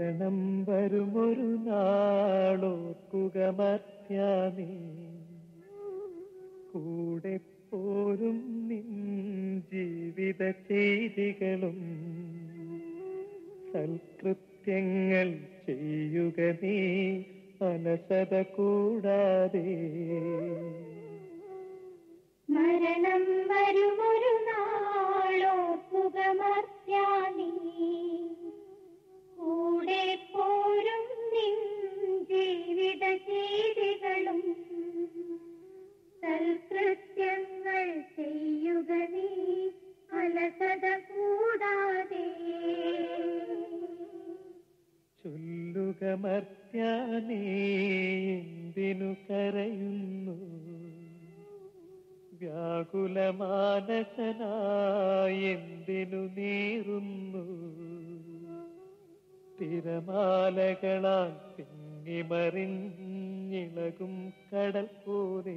മരണം വരുമൊരു നാളോർക്കുക മർത്യാനേ കൂടെ പോരും നിൻ ജീവിത ചെയ്തികളും സൽകൃത്യങ്ങൾ ചെയ്യുക നീ അലസത കൂടാതെ മരണം വരുമൊരു നാളോർക്കുക മർത്യാനീ കൂടെ പോരും നിൻ ജീവിത ചെയ്തികളും സൽകൃത്യങ്ങൾ ചെയ്യുക നീ അലസത കൂടാതെ ചൊല്ലുക മർത്യാനേ എന്തിനു കരയുന്നു വ്യാകുലമാനസനായി എന്തിനു നീറുന്നു തിരമാലകളാൽ തിങ്ങിമറിഞ്ഞിളകും കടൽ പോലെ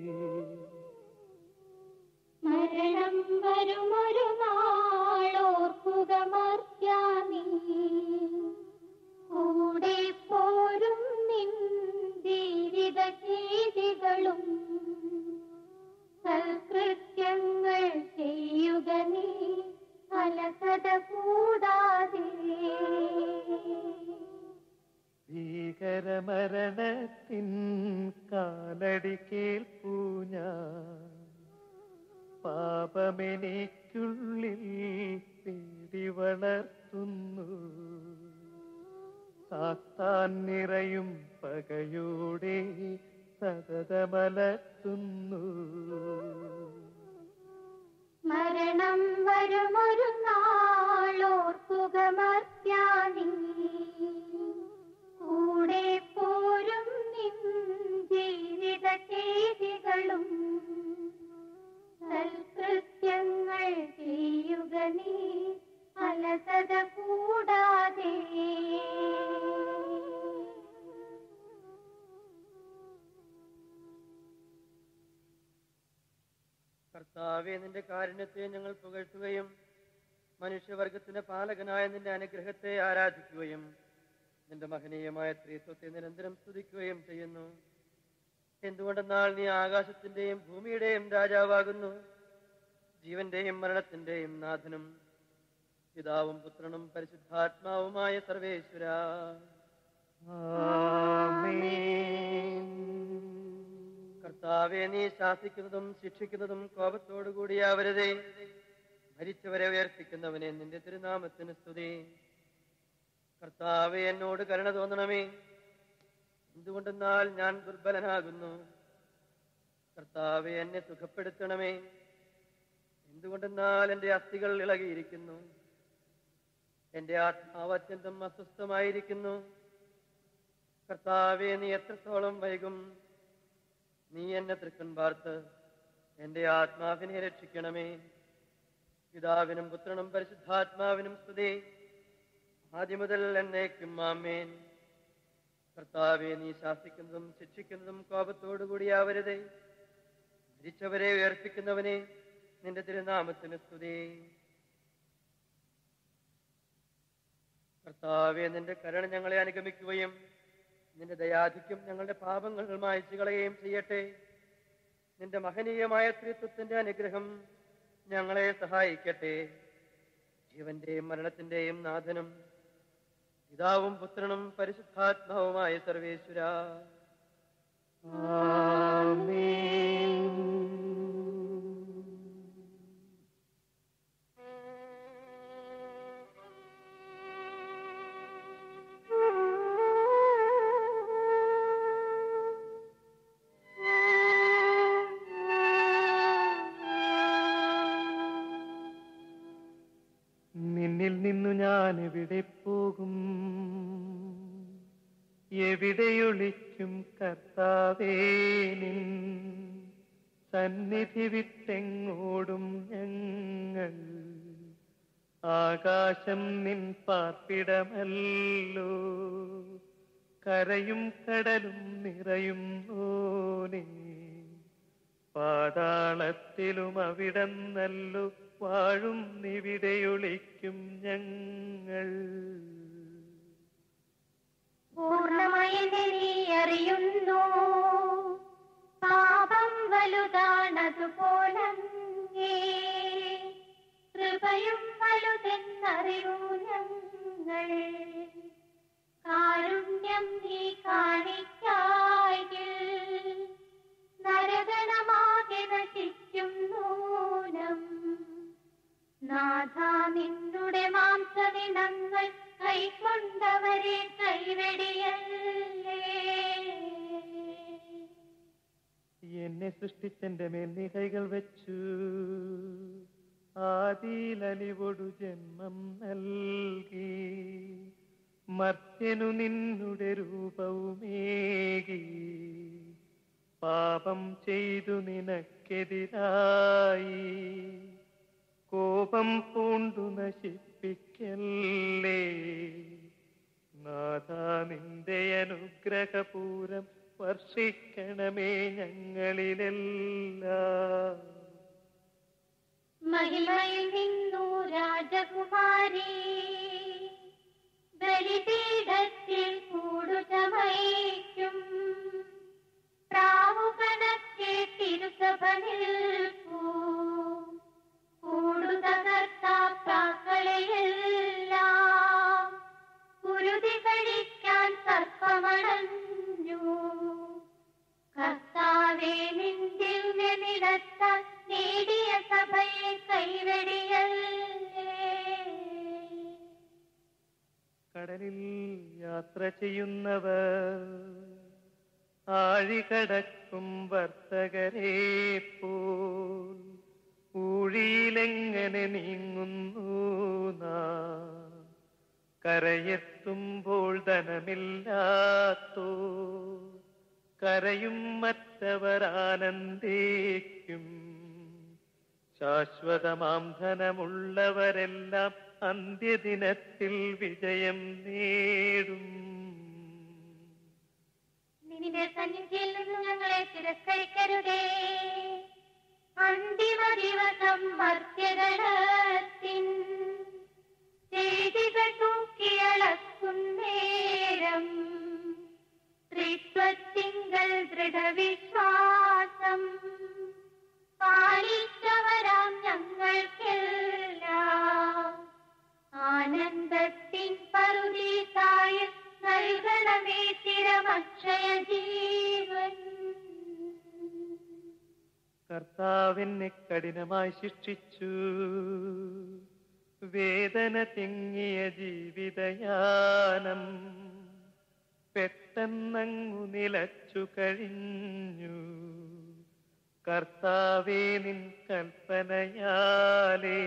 മരണം വരുമൊരു നാളോർക്കുക മർത്യാനീ കൂടെ പോരും നിൻ ജീവിത ചെയ്തികളും സൽകൃത്യങ്ങൾ ചെയ്യുക നീ അലസത കൂടാതെ ഭീകരമരണത്തിൻ കാലടി കേൾപ്പൂ ഞാൻ പാപമെനിക്കുള്ളിൽ പേടി വളർത്തുന്നു സാത്താൻ നിറയും പകയോടെ സതതമലർത്തുന്നു മരണം വരുമൊരു നാളോർക്കുക മർത്യാനീ കൂടെ പോരും നിൻ ജീവിത ചെയ്തികളും സൽകൃത്യങ്ങൾ ചെയ്യുക നീ അലസത കൂടാതെ കർത്താവെ നിന്റെ കാരുണ്യത്തെ ഞങ്ങൾ പുകഴ്ത്തുകയും മനുഷ്യവർഗത്തിന്റെ പാലകനായ നിന്റെ അനുഗ്രഹത്തെ ആരാധിക്കുകയും നിന്റെ മഹനീയമായ സ്ത്രീത്വത്തെ നിരന്തരം സ്തുതിക്കുകയും ചെയ്യുന്നു എന്തുകൊണ്ടെന്നാൽ നീ ആകാശത്തിന്റെയും ഭൂമിയുടെയും രാജാവാകുന്നു ജീവന്റെയും മരണത്തിന്റെയും നാഥനും പിതാവും പുത്രനും പരിശുദ്ധാത്മാവുമായ സർവേശ്വര ആമേൻ കർത്താവെ നീ ശാസിക്കുന്നതും ശിക്ഷിക്കുന്നതും കോപത്തോടുകൂടിയാവരുതേ മരിച്ചവരെ ഉയർപ്പിക്കുന്നവനെ നിന്റെ തിരുനാമത്തിന് സ്തുതി കർത്താവെ എന്നോട് കരുണ തോന്നണമേ എന്തുകൊണ്ടെന്നാൽ ഞാൻ ദുർബലനാകുന്നു കർത്താവെ എന്നെ സുഖപ്പെടുത്തണമേ എന്തുകൊണ്ടെന്നാൽ എൻ്റെ അസ്ഥികൾ ഇളകിയിരിക്കുന്നു എൻ്റെ ആത്മാവ് അത്യന്തം അസ്വസ്ഥമായിരിക്കുന്നു കർത്താവെ നീ എത്രത്തോളം വൈകും നീ എന്നെ തൃക്കൺ പാർത്ത് എന്റെ ആത്മാവിനെ രക്ഷിക്കണമേ പിതാവിനും പുത്രനും പരിശുദ്ധാത്മാവിനും സ്തുതി ആദ്യം മുതൽ എന്നേക്കും ആമേൻ കർത്താവെ നീ ശാസിക്കുന്നതും ശിക്ഷിക്കുന്നതും കോപത്തോടുകൂടിയാവരുതേ മരിച്ചവരെ ഉയർപ്പിക്കുന്നവനെ നിന്റെ തിരുനാമത്തിന് സ്തുതി കർത്താവെ നിന്റെ കരുണ ഞങ്ങളെ അനുഗമിക്കുകയും നിന്റെ ദയാധിക്യം ഞങ്ങളുടെ പാപങ്ങൾ മായച്ചു കളയുകയും ചെയ്യട്ടെ നിന്റെ മഹനീയമായ സ്ത്രീത്വത്തിന്റെ അനുഗ്രഹം ഞങ്ങളെ സഹായിക്കട്ടെ ജീവന്റെയും മരണത്തിന്റെയും നാഥനും പിതാവും പുത്രനും പരിശുദ്ധാത്മാവുമായ സർവേശ്വര നിന്നിൽ നിന്നു ഞാൻ എവിടെ പോകും എവിടെയൊളിക്കും കർത്താവേ നിൻ സന്നിധി വിട്ടെങ്ങോടും ഞങ്ങൾ ആകാശം നിൻ പാർപ്പിടമല്ലോ കരയും കടലും നിറയും ഓനേ പാതാളത്തിലും അവിടന്നല്ലു വാഴും നിവിടെയൊളിക്കും ഞങ്ങൾ പൂർണ്ണമായി എന്നെ നീ അറിയുന്നു പാപം വലുതാണതുപോലങ്ങേ കൃപയും വലുതെന്നറിവൂ ഞങ്ങൾ കാരുണ്യം നീ കാണിക്കായിൽ നരകണമാകെ നശിക്കും നൂനം നാഥ നിന്നുടെ മാംസദിനങ്ങൾ കൈക്കൊണ്ടവരെ കൈവെടിയല്ലേ എന്നെ സൃഷ്ടിച്ചെന്റെ മേൽ നീ കൈകൾ വെച്ചു ആദിയിലലിവൊടു ജന്മം നൽകി മർത്യനു നിന്നുടെ രൂപവുമേകി പാപം ചെയ്തു നിനക്കെതിരായി കോപം പൂണ്ടു നശിപ്പിക്കല്ലേ നാഥ നിന്റെ അനുഗ്രഹപൂരം വർഷിക്കണമേ ഞങ്ങളിലെല്ലാം മഹിമയിൽ നിന്നു രാജകുമാരി ബലിപീഠത്തിൽ കൂടുചമയ്ക്കും പ്രാവുകണക്കെ തിരുസഭ നിൽപ്പൂ കൂടുതകർത്താക്കളെയെല്ലാം കുരുതി കഴിക്കാൻ സർപ്പമണഞ്ഞു കർത്താവേ നിന്റെ നിലത്താൽ നേടിയ സഭയെ കൈവെടിയല്ലേ കടലിൽ യാത്ര ചെയ്യുന്നവർ ആഴികടക്കും വർത്തകരെ പോൽ ഊഴിയിലെങ്ങനെ നീങ്ങുന്നു നാം കരയെത്തുമ്പോൾ ധനമില്ലാത്തോ കരയും മറ്റവർ ആനന്ദിക്കും ശാശ്വതമാം ധനമുള്ളവരെല്ലാം അന്ത്യദിനത്തിൽ വിജയം നേടും നിന്റെ സന്നിധിയിൽ നിന്ന് ഞങ്ങളെ തിരസ്കരിക്കരുതേ അന്തിമ ദിവസം മർത്യഗണത്തിൻ ചെയ്തികൾ തൂക്കിയളക്കുന്നേരം ത്രിത്വത്തിങ്കൽ ദൃഢവിശ്വാസം പാലിച്ചവരാം ഞങ്ങൾക്കെല്ലാം ആനന്ദത്തിൻ പറുദീസായ നൽകണമേ സ്ഥിരമക്ഷയ ജീവൻ കർത്താവിനെ കഠിനമായി ശിക്ഷിച്ചു വേദന തിങ്ങിയ ജീവിതയാനം പെട്ടെന്നങ്ങു നിലച്ചു കഴിഞ്ഞു കർത്താവേ നിൻ കൽപ്പനയാലേ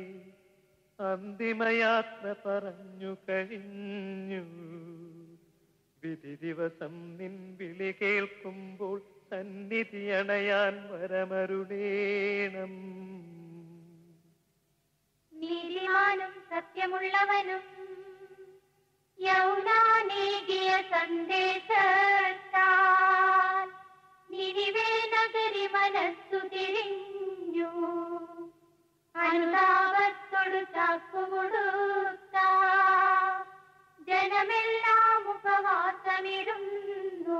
അന്തിമയാത്ര പറഞ്ഞു കഴിഞ്ഞു വിധി ദിവസം നിൻ വിളി കേൾക്കുമ്പോൾ സന്നിധി അണയാൻ വരമരുളേണം നീതിമാനും സത്യമുള്ളവനും യൗനാനേകിയ സന്ദേശത്താൽ നിനിവേ നഗരി മനസ്സു തിരിഞ്ഞു അനുതാപത്തോടു ചാക്കുകൊടുത്ത ജനമെല്ലാം ഉപവാസമിരുന്നു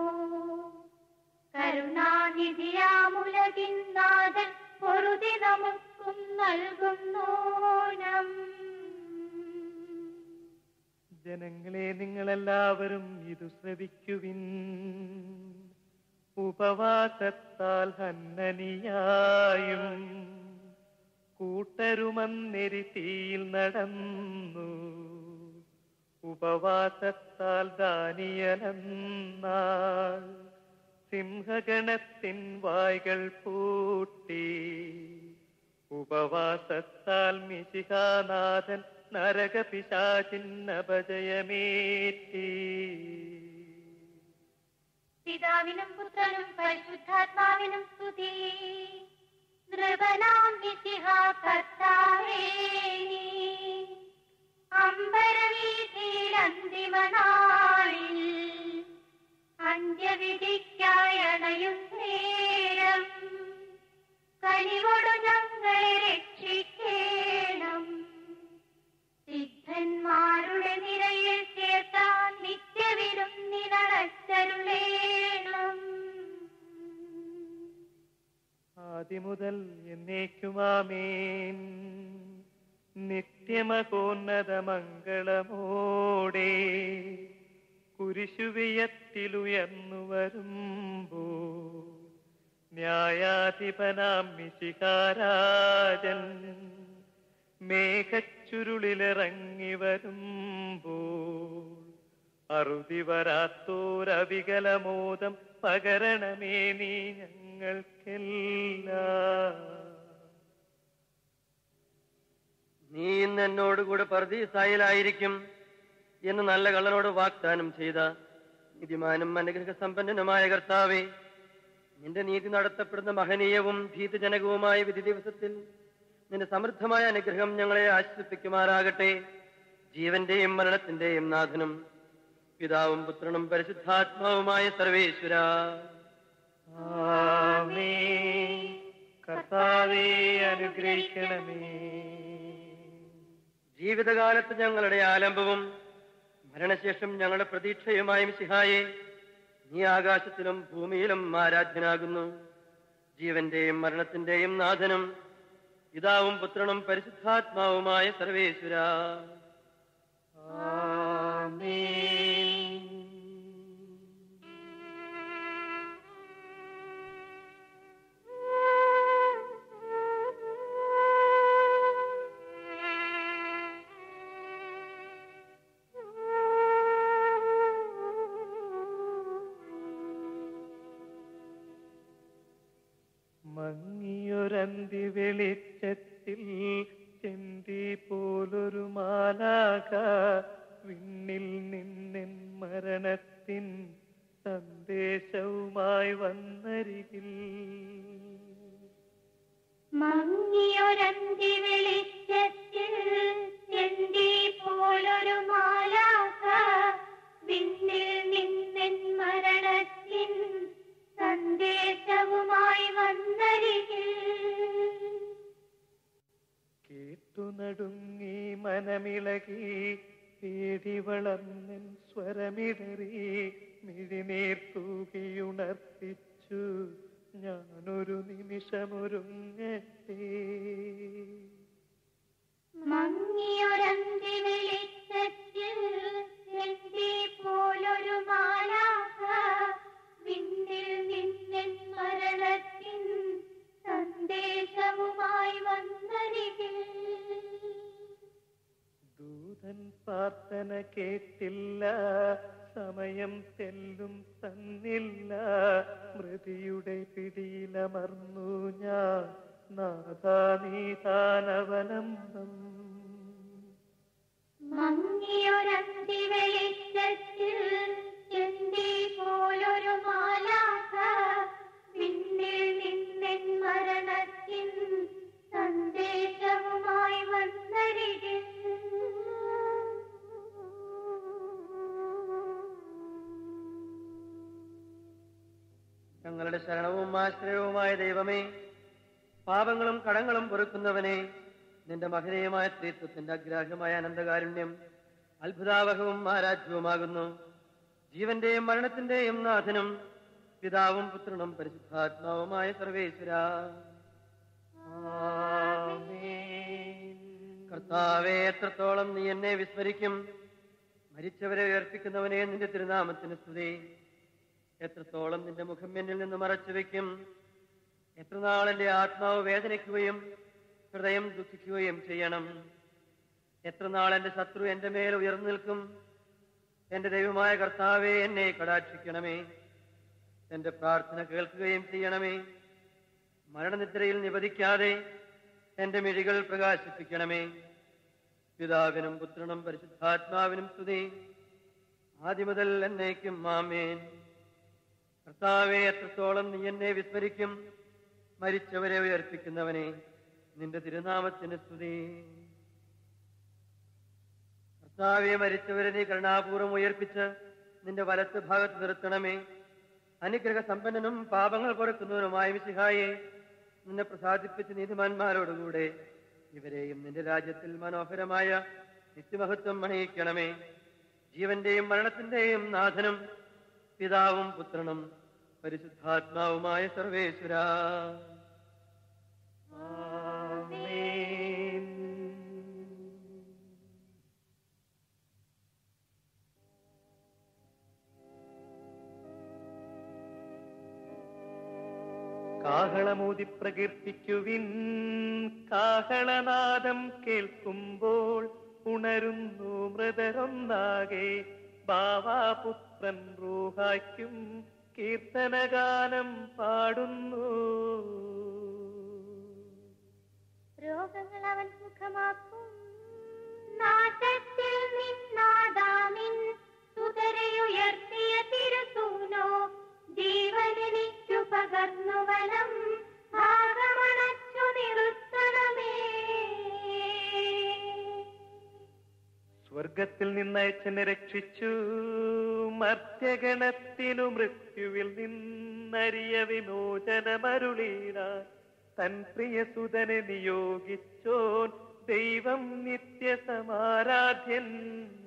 കരുണാനിധിയാമുലകിൻ നാഥൻ പൊറുതി നമുക്കും നൽകുന്നോനം ജനങ്ങളെ നിങ്ങളെല്ലാവരും ഇത് ശ്രവിക്കുവിൻ ഉപവാസത്താൽ ഹന്നനിയായും കൂട്ടരുമന്നെരി തീയിൽ നടന്നു ഉപവാസത്താൽ ദാനിയലെന്നാൾ സിംഹഗണത്തിൻ വായ്കൾ പൂട്ടി ഉപവാസത്താൽ മിശികാനാഥൻ നരകപിശാചിന്നപജയമേറ്റി പിതാവിനും പുത്രനും പരിശുദ്ധാത്മാവിനും സ്തുതി നൃപനാം വിശിഹ കർത്താവേ നീ അമ്പരവീതിയിൽ അന്തിമനാളിൽ അന്ത്യവിധിക്കായി അണയും നേരം കനിവോടു ഞങ്ങളെ രക്ഷിക്കേണം സിദ്ധന്മാരുടെ നിരയിൽ ചേർത്താൻ നിത്യവിരുന്ന് അനുഗ്രഹിക്കുമാമേൻ നിത്യമകോന്നത മംഗളമോടെ കുരിശുവിയത്തിലുയർന്നു വരുമ്പോ ന്യായാധിപനാം മിശികാരാജൻ മേഘച്ചുരുളിലിറങ്ങി വരുമ്പോൾ അറുതി വരാത്തോരവികലമോദം പകരണമേ നീ ഞങ്ങൾക്കെല്ലാം നീ ഇന്ന് എന്നോടുകൂടെ പർദീസായിലായിരിക്കും എന്ന് നല്ല കള്ളനോട് വാഗ്ദാനം ചെയ്ത നീതിമാനും അനുഗ്രഹ സമ്പന്നനുമായ കർത്താവേ നിന്റെ നീതി നടത്തപ്പെടുന്ന മഹനീയവും ഭീതജനകവുമായ വിധി ദിവസത്തിൽ നിന്റെ സമൃദ്ധമായ അനുഗ്രഹം ഞങ്ങളെ ആശ്വസിപ്പിക്കുമാറാകട്ടെ ജീവന്റെയും മരണത്തിന്റെയും നാഥനും പിതാവും പുത്രനും പരിശുദ്ധാത്മാവുമായ സർവേശ്വര ആമേൻ. കർത്താവേ അനുഗ്രഹിക്കണമേ ജീവിതകാലത്ത് ഞങ്ങളുടെ ആലംബവും മരണശേഷം ഞങ്ങളുടെ പ്രതീക്ഷയുമായ മിശിഹായെ നീ ആകാശത്തിലും ഭൂമിയിലും ആരാധ്യനാകുന്നു ജീവന്റെയും മരണത്തിന്റെയും നാഥനും പിതാവും പുത്രനും പരിശുദ്ധാത്മാവുമായ സർവേശ്വര മങ്ങിയൊരന്തി വെളിച്ചത്തിൽ ചെന്തി പോലൊരു മാലാക വിണ്ണിൽ നിന്നെൻ മരണത്തിൻ സന്ദേശവുമായി വന്നരികിൽ മങ്ങിയൊരന്തി വെളിച്ചത്തിൽ ചെന്തി പോലൊരു മാലാക വിണ്ണിൽ നിന്നെൻ മരണത്തിൻ സന്ദേശവുമായി വന്നരികിൽ കേട്ടു നടുങ്ങി മനമിളകി പേടി വളർന്നൻ സ്വരമിടറി മിഴിനീർ തൂകിയുണർത്തിച്ചു ഞാനൊരു നിമിഷമൊരുങ്ങട്ടെ മങ്ങിയൊരന്തി വെളിച്ചത്തിൽ ചെന്തി പോലൊരു മാലാക വിണ്ണിൽ നിന്നെൻ മരണത്തിൻ സന്ദേശവുമായി വന്നരികിൽ ദൂതൻ പ്രാർത്ഥന കേട്ടില്ല സമയം തെല്ലും തന്നില്ല മൃതിയുടെ പിടിയിലമർന്നു ഞാൻ നാഥാ നീതാനവലംബം മങ്ങിയൊരന്തി വെളിച്ചത്തിൽ ചെന്തി പോലൊരു മാലാക വിണ്ണിൽ നിന്നെൻ മരണത്തിൻ സന്ദേശവുമായി വന്നരികിൽ ഞങ്ങളുടെ ശരണവും ആശ്രയവുമായ ദൈവമേ പാപങ്ങളും കടങ്ങളും പൊറുക്കുന്നവനെ നിന്റെ മഹനീയമായ സ്ത്രീത്വത്തിന്റെ അഗ്രാഹ്യമായ അനന്തകാരുണ്യം അത്ഭുതാവഹവും ആരാധ്യവുമാകുന്നു ജീവന്റെയും മരണത്തിന്റെയും നാഥനും പിതാവും പുത്രനും പരിശുദ്ധാത്മാവുമായ സർവേശ്വര കർത്താവെ എത്രത്തോളം നീ എന്നെ വിസ്മരിക്കും മരിച്ചവരെ ഉയർപ്പിക്കുന്നവനെ നിന്റെ തിരുനാമത്തിന് സ്തുതി എത്രത്തോളം നിന്റെ മുഖം എന്നിൽ നിന്ന് മറച്ചു വെക്കും എത്ര നാൾ എന്റെ ആത്മാവ് വേദനിക്കുകയും ഹൃദയം ദുഃഖിക്കുകയും ചെയ്യണം എത്ര നാൾ എന്റെ ശത്രു എന്റെ മേൽ ഉയർന്നു നിൽക്കും എന്റെ ദൈവമായ കർത്താവെ എന്നെ കടാക്ഷിക്കണമേ എന്റെ പ്രാർത്ഥന കേൾക്കുകയും ചെയ്യണമേ മരണനിദ്രയിൽ നിവധിക്കാതെ എന്റെ മിഴികൾ പ്രകാശിപ്പിക്കണമേ പിതാവിനും പുത്രനും പരിശുദ്ധാത്മാവിനും സ്തുതി ആദ്യം മുതൽ എന്നേക്കും മാമേൻ കർത്താവെ എത്രത്തോളം നീ എന്നെ വിസ്മരിക്കും മരിച്ചവരെ ഉയർപ്പിക്കുന്നവനെ നിന്റെ തിരുനാമത്തിന് സ്തുതി കർത്താവെ മരിച്ചവരെ നീ കരുണാപൂർവം ഉയർപ്പിച്ച് നിന്റെ വലത്ത് ഭാഗത്ത് നിർത്തണമേ അനുഗ്രഹ സമ്പന്നനും പാപങ്ങൾ പൊറുക്കുന്നവനുമായ മിശിഹായെ നിന്നെ പ്രസാദിപ്പിച്ച് നീതിമാന്മാരോടുകൂടെ ഇവരെയും നിന്റെ രാജ്യത്തിൽ മനോഹരമായ നിത്യമഹത്വം അണിയിക്കണമേ ജീവന്റെയും മരണത്തിന്റെയും നാഥനും പിതാവും പുത്രനും പരിശുദ്ധാത്മാവുമായ സർവേശ്വര ആ കാഹളമൂതി പ്രകീർത്തിക്കുവിൻ കാഹളനാദം കേൾക്കുമ്പോൾ ഉണരുന്നു മൃതരൊന്നാകെ ബാവാപുത്രൻ റൂഹായ്ക്കും കീർത്തനഗാനം പാടുന്നു രോഗങ്ങൾ അവൻ സുഖമാക്കും നാശത്തിൽ നിന്നാദാമിൻ സുതരയുയർത്തിയ തിരുസൂനോ ജീവനെനിക്കു പകർന്നു വനം ഭാഗമണച്ചു നിർത്തണമേ സ്വർഗത്തിൽ നിന്നയച്ചെന്നെ രക്ഷിച്ചു മർത്യഗണത്തിനു മൃത്യുവിൽ നിന്നറിയ വിമോചനമരുളീട തൻ പ്രിയസുതനെ നിയോഗിച്ചോൻ ദൈവം നിത്യസമാരാധ്യൻ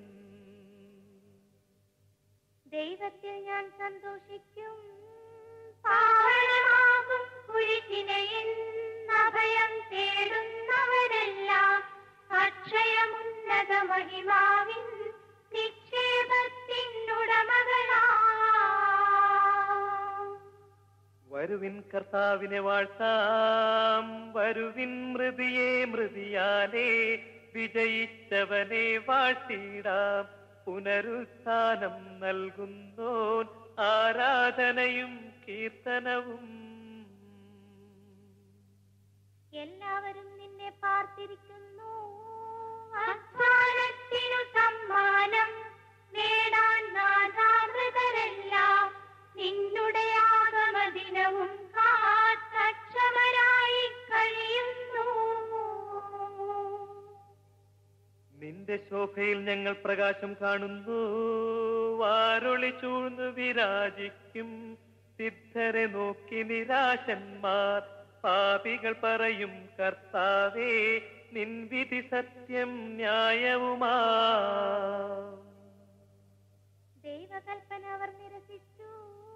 ദൈവത്തിൽ ഞാൻ സന്തോഷിക്കും പാവനമാകും കുരിശിനയിൽ അഭയം തേടുന്നവരെല്ലാം അക്ഷയമുന്നത മഹിമാവിൻ നിക്ഷേപത്തിനുടമകളാ വരുവിൻ കർത്താവിനെ വാഴ്ത്താം വരുവിൻ മൃതിയെ മൃതിയാലേ വിജയിച്ചവനെ വാഴ്ത്തിടാം പുനരുത്ഥാനം നൽകുന്നോൻ ആരാധനയും കീർത്തനവും എല്ലാവരും നിന്നെ പാർത്തിരിക്കുന്നു അധ്വാനത്തിനു സമ്മാനം നേടാൻ നാഥാമൃതരെല്ലാം നിന്നുടെ ആഗമദിനവും കാത്തക്ഷമരായി കഴിയുന്നു നിന്റെ ശോഭയിൽ ഞങ്ങൾ പ്രകാശം കാണുന്നു വാരൊളി ചൂഴ്ന്നു വിരാജിക്കും സിദ്ധരെ നോക്കി നിരാശന്മാർ പാപികൾ പറയും കർത്താവേ നിൻ വിധി സത്യം ന്യായവുമാ ദൈവകൽപ്പന അവർ നിരസിച്ചു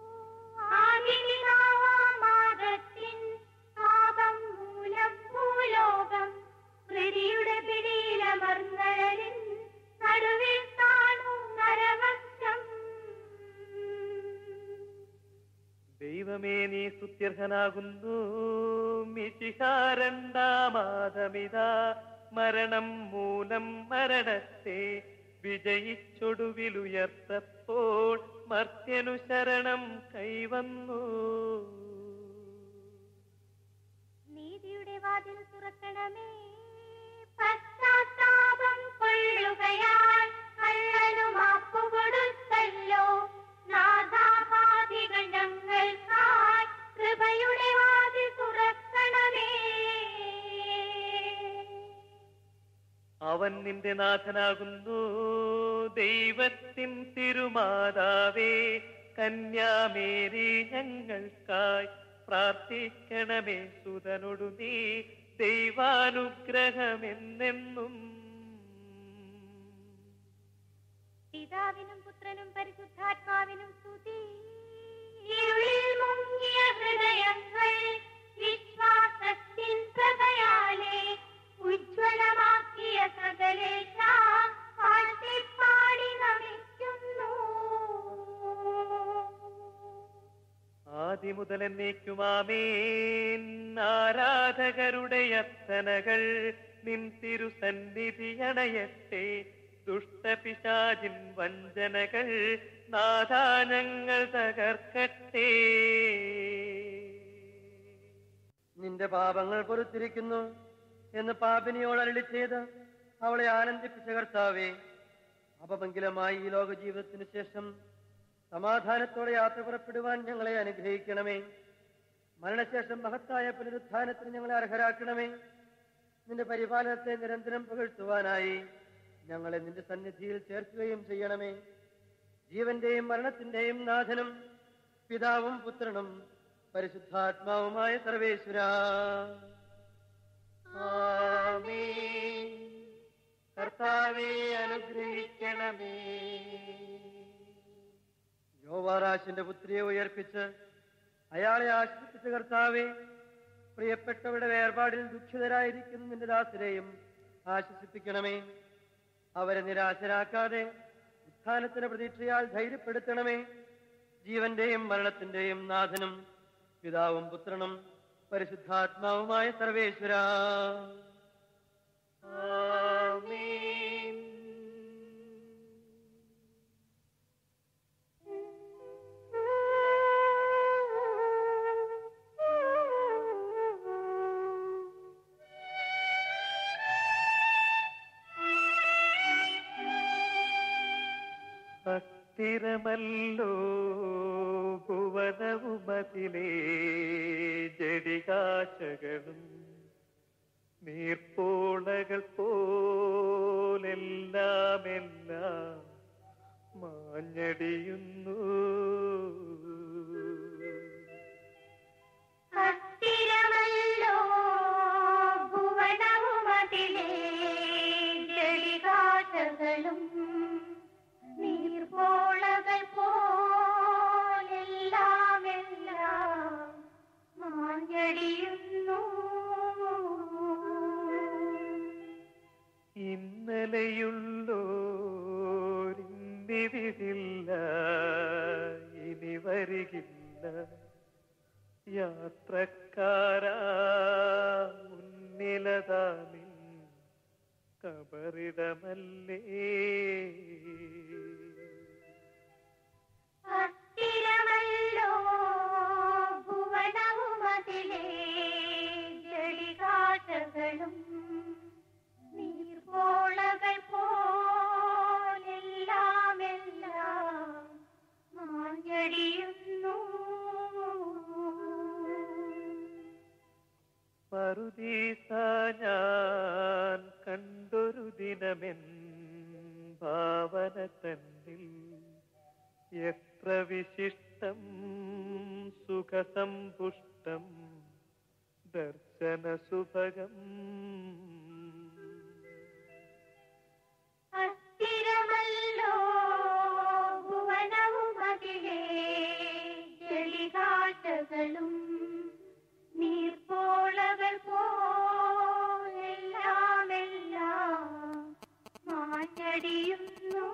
ആദിപിതാവാമാദത്തിൻ പാപം മൂലം ഭൂലോകം പ്രതിയുടെ പിടിയിലമർന്നഴലിൻ നടുവിൽ കാണും നരവശം ദൈവമേ നീ സ്തുത്യർഹനാകുന്നു മിശിഹാരണ്ടാമാതമിതാ മരണം മൂലം മരണത്തെ വിജയിച്ചൊടുവിലുയർത്തപ്പോൾ മർത്യനു ശരണം കൈവന്നു നീതിയുടെ വാതിൽ തുറക്കണമേ പശ്ചാത്താപം കൊള്ളുകയാൽ കള്ളനു മാപ്പു കൊടുത്തല്ലോ നാഥാപാതികൾ ഞങ്ങൾക്കായി കൃപയുടെ വാതിൽ തുറക്കണമേ അവൻ നിന്റെ നാഥനാകുന്നു ദൈവത്തിൻ തിരുമാതാവേ കന്യാമേരി ഞങ്ങൾക്കായി പ്രാർത്ഥിക്കണമേ സുതനൊടു നീ ദൈവാനുഗ്രഹമെന്നെന്നും പിതാവിനും പുത്രനും പരിശുദ്ധാത്മാവിനും സ്തുതി ഇരുളിൽ മുങ്ങിയ ഹൃദയങ്ങൾ വിശ്വാസത്തിൻ പ്രഭയാലെ ഉജ്ജ്വലമാക്കിയ സകലേശ പാടി നമിക്കുന്നു ആദിമുതൽ എന്നേക്കുമാമേൻ ആരാധകരുടെ അർത്ഥനകൾ നിൻ തിരുസന്നിധി അണയട്ടെ ദുഷ്ടപിശാചിൻ വഞ്ചനകൾ നാദാനങ്ങൾ തകർക്കട്ടെ നിന്റെ പാപങ്ങൾ പൊറുത്തിരിക്കുന്നു എന്ന് പാപിനിയോട് അരളി ചെയ്ത് അവളെ ആനന്ദിപ്പിച്ച കർത്താവേ അപമംഗലമായി ഈ ലോക ജീവിതത്തിന് ശേഷം സമാധാനത്തോടെ യാത്ര പുറപ്പെടുവാൻ ഞങ്ങളെ അനുഗ്രഹിക്കണമേ മരണശേഷം മഹത്തായ പുനരുത്ഥാനത്തിന് ഞങ്ങളെ അർഹരാക്കണമേ നിന്റെ പരിപാലനത്തെ നിരന്തരം പുകഴ്ത്തുവാനായി ഞങ്ങളെ നിന്റെ സന്നിധിയിൽ ചേർക്കുകയും ചെയ്യണമേ ജീവന്റെയും മരണത്തിന്റെയും നാഥനും പിതാവും പുത്രനും പരിശുദ്ധാത്മാവുമായ സർവേശ്വര കർത്താവെ അനുഗ്രഹിക്കണമേ യോവാറാശിന്റെ പുത്രിയെ ഉയർപ്പിച്ച് അയാളെ ആശ്രയിപ്പിച്ച കർത്താവെ പ്രിയപ്പെട്ടവരുടെ വേർപാടിൽ ദുഃഖിതരായിരിക്കുന്ന നിന്റെ ദാസരെയും ആശ്വസിപ്പിക്കണമേ അവരെ നിരാശരാക്കാതെ ഉത്ഥാനത്തിന്റെ പ്രതീക്ഷയാൽ ധൈര്യപ്പെടുത്തണമേ ജീവന്റെയും മരണത്തിന്റെയും നാഥനും പിതാവും പുത്രനും പരിശുദ്ധാത്മാവുമായ സർവേശ്വര ആമേൻ അസ്ഥിരമല്ലോ ഭുവനവുമതിലേ ജടികാശകളും നീർപ്പോളകൾ പോലെല്ലാം എല്ലാം മാഞ്ഞടിയുന്നു അസ്ഥിരമല്ലോ ഭുവനവുമതിലേ ജളികാശകളും നീർപോളകൾ പോലെല്ലാം എല്ലാം മാഞ്ഞടിയുന്നു ഇന്നലെയുള്ളോരിന്നിവിടില്ല ഇനി വരികില്ല യാത്രക്കാരാ മുന്നിലതാനിൻ കബറിടമല്ലേ അസ്ഥിരമല്ലോ ഭുവനവുമതിലേ ജളികാശകളും നീർപോളകൾ പോലെല്ലാം എല്ലാം മാഞ്ഞടിയുന്നു മറുദീസ ഞാൻ കണ്ടൊരു ദിനമെൻ ഭാവന തന്നിൽ എത്ര വിശിഷ്ടം സുഖസമ്പുഷ്ടം ദർശന സുഭഗം അസ്ഥിരമല്ലോ ഭുവനവുമതിലേ ജളികാശകളും നീർപ്പോളകൾ പോലെല്ലാം എല്ലാം മാഞ്ഞടിയുന്നു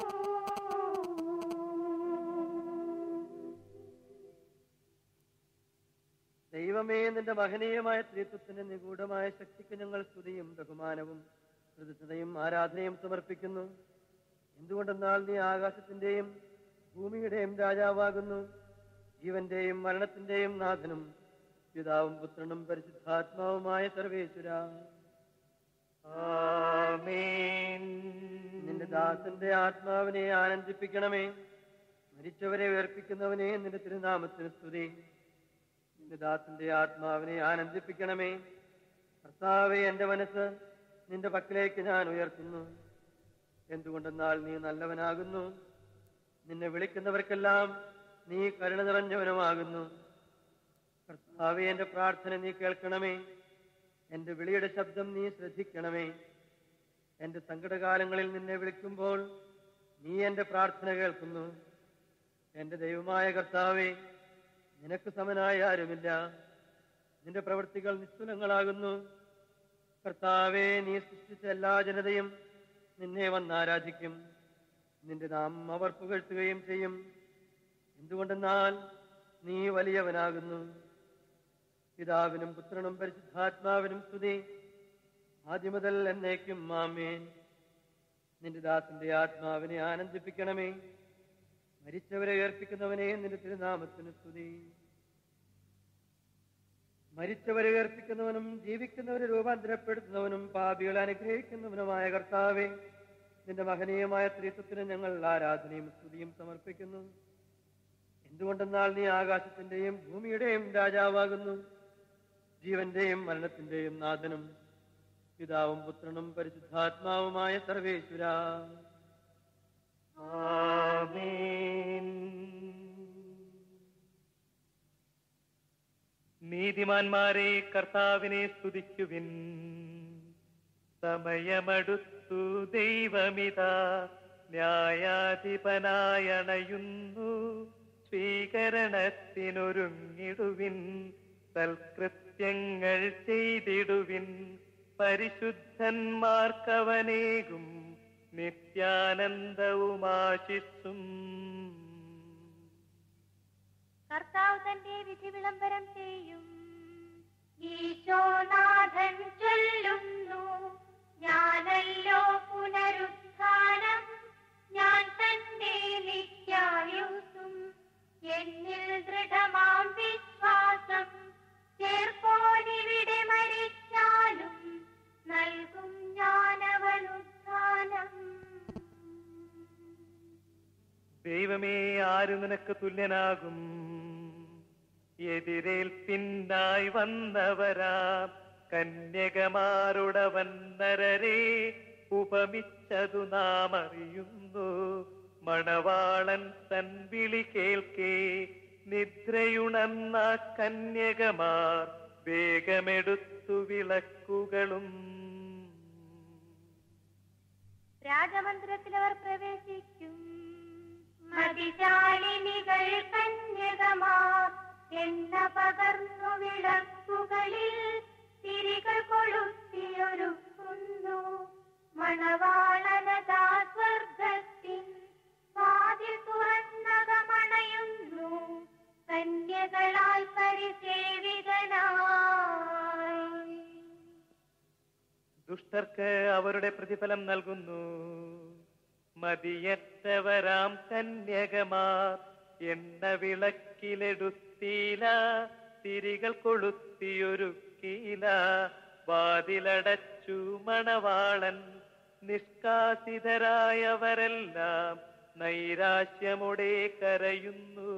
ദൈവമേ നിന്റെ മഹനീയമായ ത്രിത്വത്തിന്റെ നിഗൂഢമായ ശക്തിക്ക് ഞങ്ങൾ സ്തുതിയും ബഹുമാനവും കൃതജ്ഞതയും ആരാധനയും സമർപ്പിക്കുന്നു എന്തുകൊണ്ടെന്നാൽ നീ ആകാശത്തിന്റെയും ഭൂമിയുടെയും രാജാവാകുന്നു ജീവന്റെയും മരണത്തിന്റെയും നാഥനും പിതാവും പുത്രനും പരിശുദ്ധാത്മാവുമായ സർവേശ്വര ആമേൻ നിന്റെ ദാസന്റെ ആത്മാവിനെ ആനന്ദിപ്പിക്കണമേ മരിച്ചവരെ ഉയർപ്പിക്കുന്നവനെ നിന്റെ തിരുനാമത്തിന് സ്തുതി നിന്റെ ദാസന്റെ ആത്മാവിനെ ആനന്ദിപ്പിക്കണമേ കർത്താവെ എന്റെ മനസ്സ് നിന്റെ പക്കലേക്ക് ഞാൻ ഉയർത്തുന്നു എന്തുകൊണ്ടെന്നാൽ നീ നല്ലവനാകുന്നു നിന്നെ വിളിക്കുന്നവർക്കെല്ലാം നീ കരുണ നിറഞ്ഞവനുമാകുന്നു കർത്താവെ എന്റെ പ്രാർത്ഥന നീ കേൾക്കണമേ എന്റെ വിളിയുടെ ശബ്ദം നീ ശ്രദ്ധിക്കണമേ എന്റെ സങ്കടകാലങ്ങളിൽ നിന്നെ വിളിക്കുമ്പോൾ നീ എന്റെ പ്രാർത്ഥന കേൾക്കുന്നു എന്റെ ദൈവമായ കർത്താവേ നിനക്ക് സമനായ ആരുമില്ല നിന്റെ പ്രവൃത്തികൾ നിസ്തുലങ്ങളാകുന്നു കർത്താവേ നീ സൃഷ്ടിച്ച എല്ലാ ജനതയും നിന്നെ വന്നാരാധിക്കും നിന്റെ നാമം അവർ പുകഴ്ത്തുകയും ചെയ്യും എന്തുകൊണ്ടെന്നാൽ നീ വലിയവനാകുന്നു പിതാവിനും പുത്രനും പരിശുദ്ധാത്മാവിനും സ്തുതി ആദ്യം മുതൽ എന്നേക്കും മാമേൻ നിന്റെ ദാസന്റെ ആത്മാവിനെ ആനന്ദിപ്പിക്കണമേ മരിച്ചവരെ ഉയർപ്പിക്കുന്നവനെ നിന്റെ തിരുനാമത്തിന് സ്തുതി മരിച്ചവരെ ഉയർപ്പിക്കുന്നവനും ജീവിക്കുന്നവരെ രൂപാന്തരപ്പെടുത്തുന്നവനും പാപികളെ അനുഗ്രഹിക്കുന്നവനുമായ കർത്താവെ നിന്റെ മഹനീയമായ ത്രിത്വത്തിന് ഞങ്ങൾ ആരാധനയും സ്തുതിയും സമർപ്പിക്കുന്നു എന്തുകൊണ്ടെന്നാൽ നീ ആകാശത്തിന്റെയും ഭൂമിയുടെയും രാജാവാകുന്നു ജീവന്റെയും മരണത്തിന്റെയും നാഥനും പിതാവും പുത്രനും പരിശുദ്ധാത്മാവുമായ സർവേശ്വര ആമേൻ നീതിമാന്മാരെ കർത്താവിനെ സ്തുതിക്കുവിൻ സമയമടുത്തു ദൈവമിതാ ന്യായാധിപനായണയുന്നു സ്വീകരണത്തിനൊരുങ്ങിടുവിൻ സൽകൃത്യങ്ങൾ ചെയ്തിടുവിൻ പരിശുദ്ധന്മാർക്കവനേകും നിത്യാനന്ദവുമാശിസ്സും കർത്താവ് തന്റെ വിധി വിളംബരം ചെയ്യും ഈശോനാഥൻ ചൊല്ലുന്നു ഞാനല്ലോ പുനരുത്ഥാനം ഞാൻ തന്നെ നിത്യായുസും എന്നിൽ ദൃഢമാം വിശ്വാസം ചേർപ്പോനിവിടെ മരിച്ചാലും നൽകും ഞാനവനുത്ഥാനം ദൈവമേ ആര് നിനക്ക് തുല്യനാകും എതിരേൽപ്പിന്നായി വന്നവരാ കന്യകമാരുടവൻ നരരെ ഉപമിച്ചതു നാം അറിയുന്നു മണവാളൻ തൻ വിളി കേൾക്കേ നിദ്രയുണർന്ന കന്യകമാർ വേഗമെടുത്തു വിളക്കുകളും രാജമന്ദിരത്തിൽ അവർ പ്രവേശിക്കും മതിശാലിനികൾ കന്യകമാർ എണ്ണ പകർന്നു വിളക്കുകളിൽ തിരികൾ കൊളുത്തിയൊരുക്കുന്നു മണവാളനതാ സ്വർഗത്തിൻ വാതിൽ തുറന്നകമണയുന്നു കന്യകളാൽ പരിസേവിതനായി ദുഷ്ടർക്ക് അവരുടെ പ്രതിഫലം നൽകുന്നു മതിയറ്റവരാം കന്യകമാർ എണ്ണ വിളക്കിലെടുത്തീല തിരികൾ കൊളുത്തിയൊരുക്കീല വാതിലടച്ചു മണവാളൻ നിഷ്കാസിതരായവരെല്ലാം നൈരാശ്യമുടെ കരയുന്നു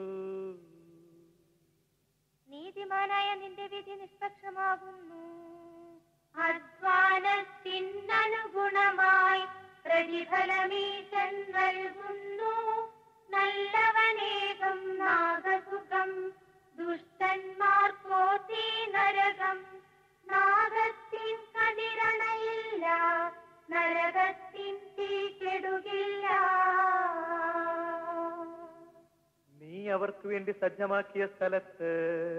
നീതിമാനായ നിന്റെ വിധി നിഷ്പക്ഷമാകുന്നു അധ്വാനത്തിനനുഗുണമായി പ്രതിഫലമീശൻ നൽകുന്നു നല്ലവനേകം നാഗസുഖം ദുഷ്ടന്മാർക്കോ തീ നരകം നാഗത്തിൻ കതിരണയില്ല നരകത്തിൻ തീ കെടുകില്ല നീ അവർക്ക് വേണ്ടി സജ്ജമാക്കിയ സ്ഥലത്ത്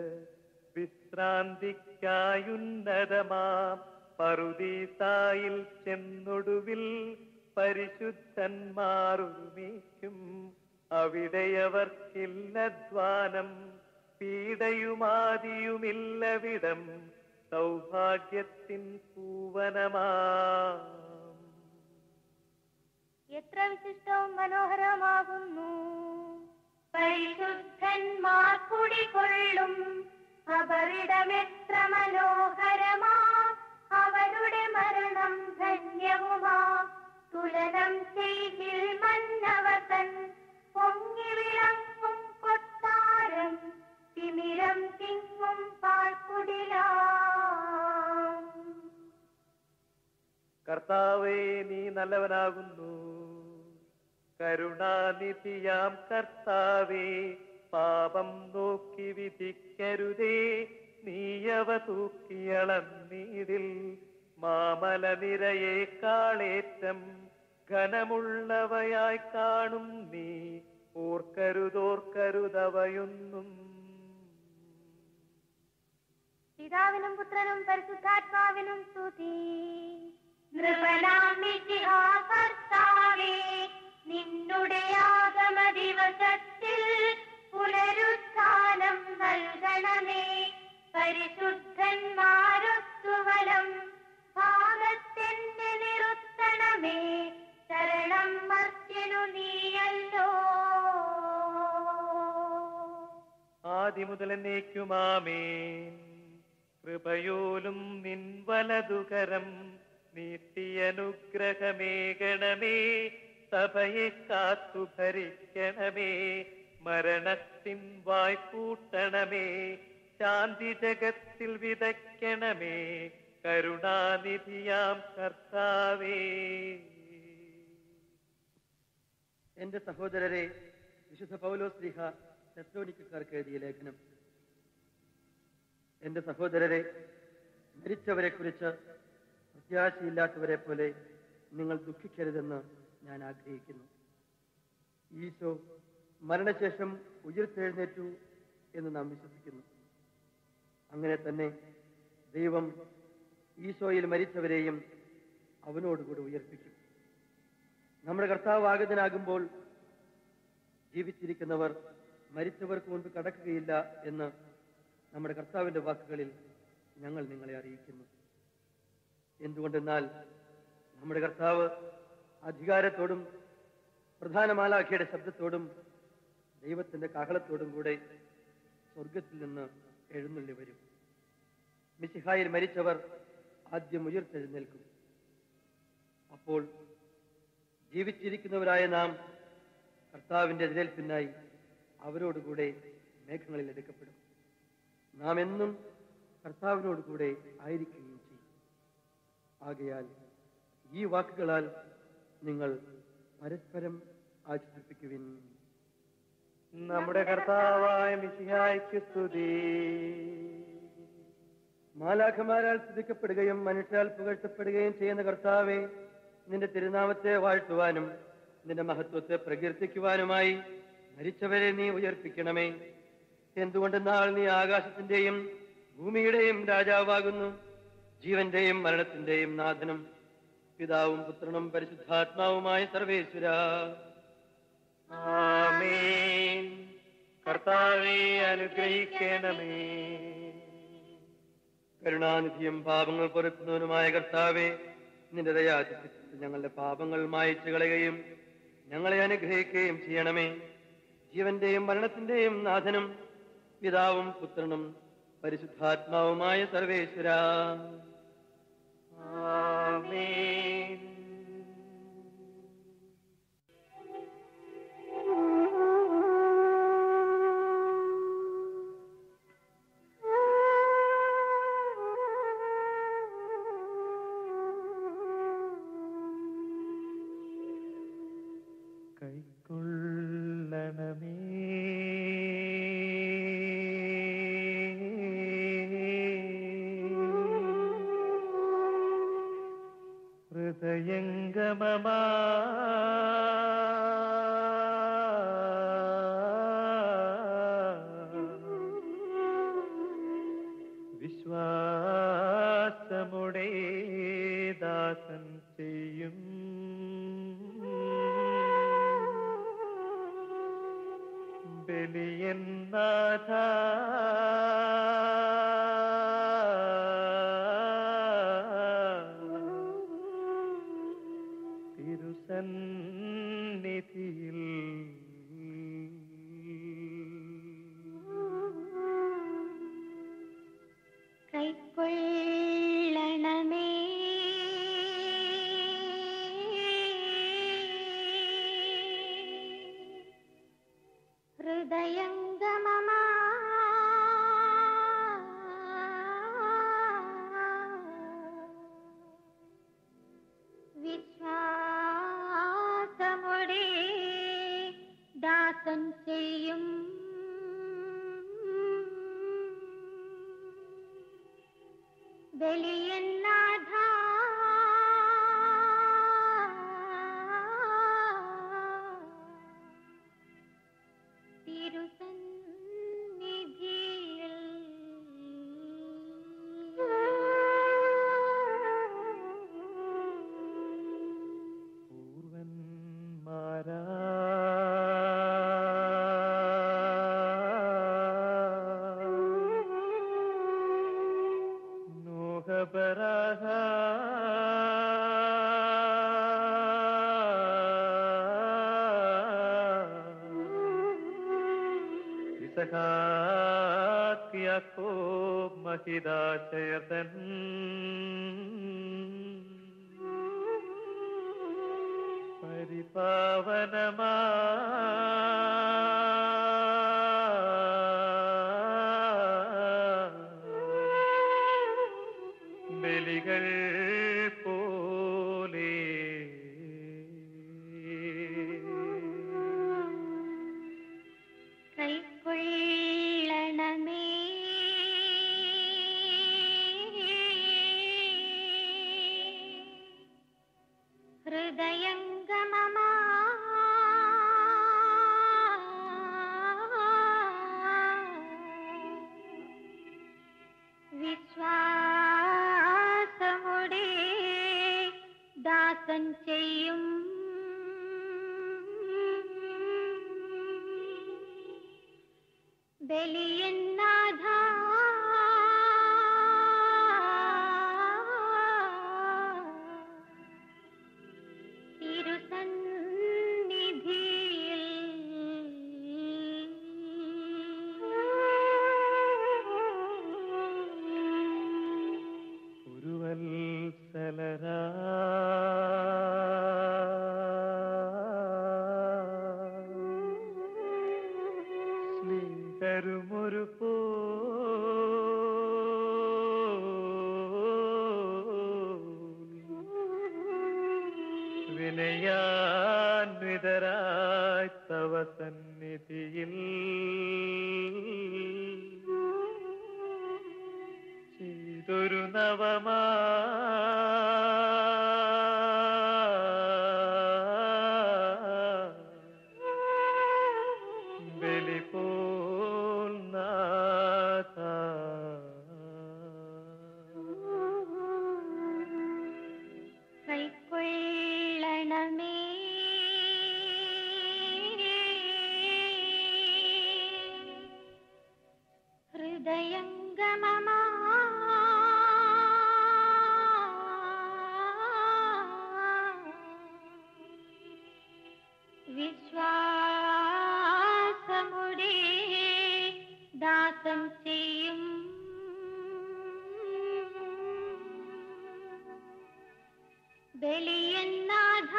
വിശ്രാന്തിക്കായുന്നതമാം പറുദീസായിൽ ചെന്നൊടുവിൽ പരിശുദ്ധന്മാർ ഒരുമിക്കും അവിടെയവർക്കില്ലധ്വാനം പീഡയുമാതിയുമില്ലവിടം സൗഭാഗ്യത്തിൻ പൂവനമാം എത്ര വിശിഷ്ടവും മനോഹരമാകുന്നു പരിശുദ്ധന്മാർ കുടികൊള്ളും അവരിടമെത്ര മനോഹരമാ അവരുടെ മരണം ധന്യവുമാ തുലനം ചെയ്തിൽ മന്നവതൻ പൊങ്ങി വിളങ്ങും കൊട്ടാരം തിമിരം തിങ്ങും പാൽക്കുടിലാം കർത്താവേ നീ നല്ലവനാകുന്നു കരുണാനിധിയാം കർത്താവേ പാപം നോക്കി വിധിക്കരുതേ നീയവ തൂക്കിയളന്നീടിൽ മാമല നിരയേക്കാളേറ്റം ഘനമുള്ളവയായി കാണും നീ ഓർക്കരുതോർക്കരുതവയൊന്നും പിതാവിനും പുത്രനും പരിശുദ്ധാത്മാവിനും സ്തുതി നൃപനാം കർത്താവേ നിന്നുടെ ആഗമ ദിവസത്തിൽ പുനരുത്ഥാനം നൽകണമേ പരിശുദ്ധന്മാരൊത്തുവലം ഭാഗത്തിന്റെ നിറുത്തണമേ ശരണം മർത്യനു നീയല്ലോ ആദി മുതൽ എന്നേക്കുമാമേൻ കൃപയോലും നിൻ വലതുകരം നീട്ടിയനുഗ്രഹമേകണമേ സഭയെ കാത്തു ഭരിക്കണമേ മരണത്തിൻ വായ്പൂട്ടണമേ ശാന്തി ജഗത്തിൽ വിതയ്ക്കണമേ കരുണാനിധിയാം കർത്താവേ എന്റെ സഹോദരരെ വിശുദ്ധ പൗലോ സ്ലിഹ തെസ്ലോനിക്കാർക്ക് എഴുതിയ ലേഖനം എന്റെ സഹോദരരെ മരിച്ചവരെ കുറിച്ച് പ്രത്യാശയില്ലാത്തവരെ പോലെ നിങ്ങൾ ദുഃഖിക്കരുതെന്ന് ഞാൻ ആഗ്രഹിക്കുന്നു ഈശോ മരണശേഷം ഉയർത്തെഴുന്നേറ്റു എന്ന് നാം വിശ്വസിക്കുന്നു അങ്ങനെ തന്നെ ദൈവം ഈശോയിൽ മരിച്ചവരെയും അവനോടുകൂടി ഉയർപ്പിക്കും നമ്മുടെ കർത്താവ് ആഗതനാകുമ്പോൾ ജീവിച്ചിരിക്കുന്നവർ മരിച്ചവർക്ക് മുൻപ് കടക്കുകയില്ല എന്ന് നമ്മുടെ കർത്താവിന്റെ വാക്കുകളിൽ ഞങ്ങൾ നിങ്ങളെ അറിയിക്കുന്നു എന്തുകൊണ്ടെന്നാൽ നമ്മുടെ കർത്താവ് അധികാരത്തോടും പ്രധാന മാലാഖയുടെ ശബ്ദത്തോടും ദൈവത്തിന്റെ കാഹളത്തോടും കൂടെ സ്വർഗത്തിൽ നിന്ന് എഴുന്നള്ളി വരും മിശിഹായിൽ മരിച്ചവർ ആദ്യം ഉയർത്തെഴുന്നേൽക്കും അപ്പോൾ ജീവിച്ചിരിക്കുന്നവരായ നാം കർത്താവിന്റെ എതിരേൽപ്പിനായി അവരോടുകൂടെ മേഘങ്ങളിൽ എടുക്കപ്പെടും നാം എന്നും കർത്താവിനോടുകൂടെ ആയിരിക്കുകയും ചെയ്യും ആകയാൽ ഈ വാക്കുകളാൽ നിങ്ങൾ പരസ്പരം ആശ്വസിപ്പിക്കുവിൻ നമ്മുടെ കർത്താവായ മിശിഹായ്ക്ക് സ്തുതി മാലാഖമാരാൽ സ്തുതിക്കപ്പെടുകയും മനുഷ്യാൽ പുകഴ്ത്തപ്പെടുകയും ചെയ്യുന്ന കർത്താവെ നിന്റെ തിരുനാമത്തെ വാഴ്ത്തുവാനും നിന്റെ മഹത്വത്തെ പ്രകീർത്തിക്കുവാനുമായി മരിച്ചവരെ നീ ഉയർപ്പിക്കണമേ എന്തുകൊണ്ടെന്നാൽ നീ ആകാശത്തിന്റെയും ഭൂമിയുടെയും രാജാവാകുന്നു ജീവന്റെയും മരണത്തിന്റെയും നാഥനും പിതാവും പുത്രനും പരിശുദ്ധാത്മാവുമായ സർവേശ്വര ആമേൻ കർത്താവെ അനുഗ്രഹിക്കണമേ കരുണാനിധിയും പാപങ്ങൾ പൊറുക്കുന്നവനുമായ കർത്താവെ നിന്റെ ദയാതിഥ്യത്തിൽ ഞങ്ങളുടെ പാപങ്ങൾ മായച്ചു കളയുകയും ഞങ്ങളെ അനുഗ്രഹിക്കുകയും ചെയ്യണമേ ജീവന്റെയും മരണത്തിന്റെയും നാഥനും പിതാവും പുത്രനും പരിശുദ്ധാത്മാവുമായ സർവേശ്വര ആമേൻ കൈക്കൊള്ളണമേ ഹൃദയംഗമമാ വിശ്വാസമുടേ ദാസൻ ചെയ്യും ബലിയൻ നാഥ തിരുസന്നിധിയിൽ കൈക്കൊള്ളണമേ ഹൃദയംഗമമാ വിശ്വാസമുടെ ദാസൻ ചെയ്യും ബലിയന്നാഥ തിരുസന്നിധിയിൽ പൂർവന്മാരാ നോഹപരാഹ യാക്കോബ് മഹിതാശയതൻ പരിപാവനമാ ബലികൾ പോലെ കൈക്കൊള്ളണമേ ഹൃദയംഗമമാ വിശ്വാസമുടെ ദാസൻ ചെയ്യും ബലിയന്നാഥ സ്നേഹരുമൊരു പോ വിനയാന്വിതരായി തവ സന്നിധിയിൽ ചെയ്തൊരു നവമാ ബലി പോൽ നാഥ കൈക്കൊള്ളണമേ ഹൃദയംഗമമാ വിശ്വാസമുടെ ദാസം ചെയ്യും ബലിയന്നാഥ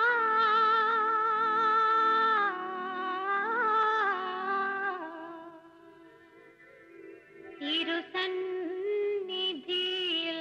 തിരുസന്നിധിയിൽ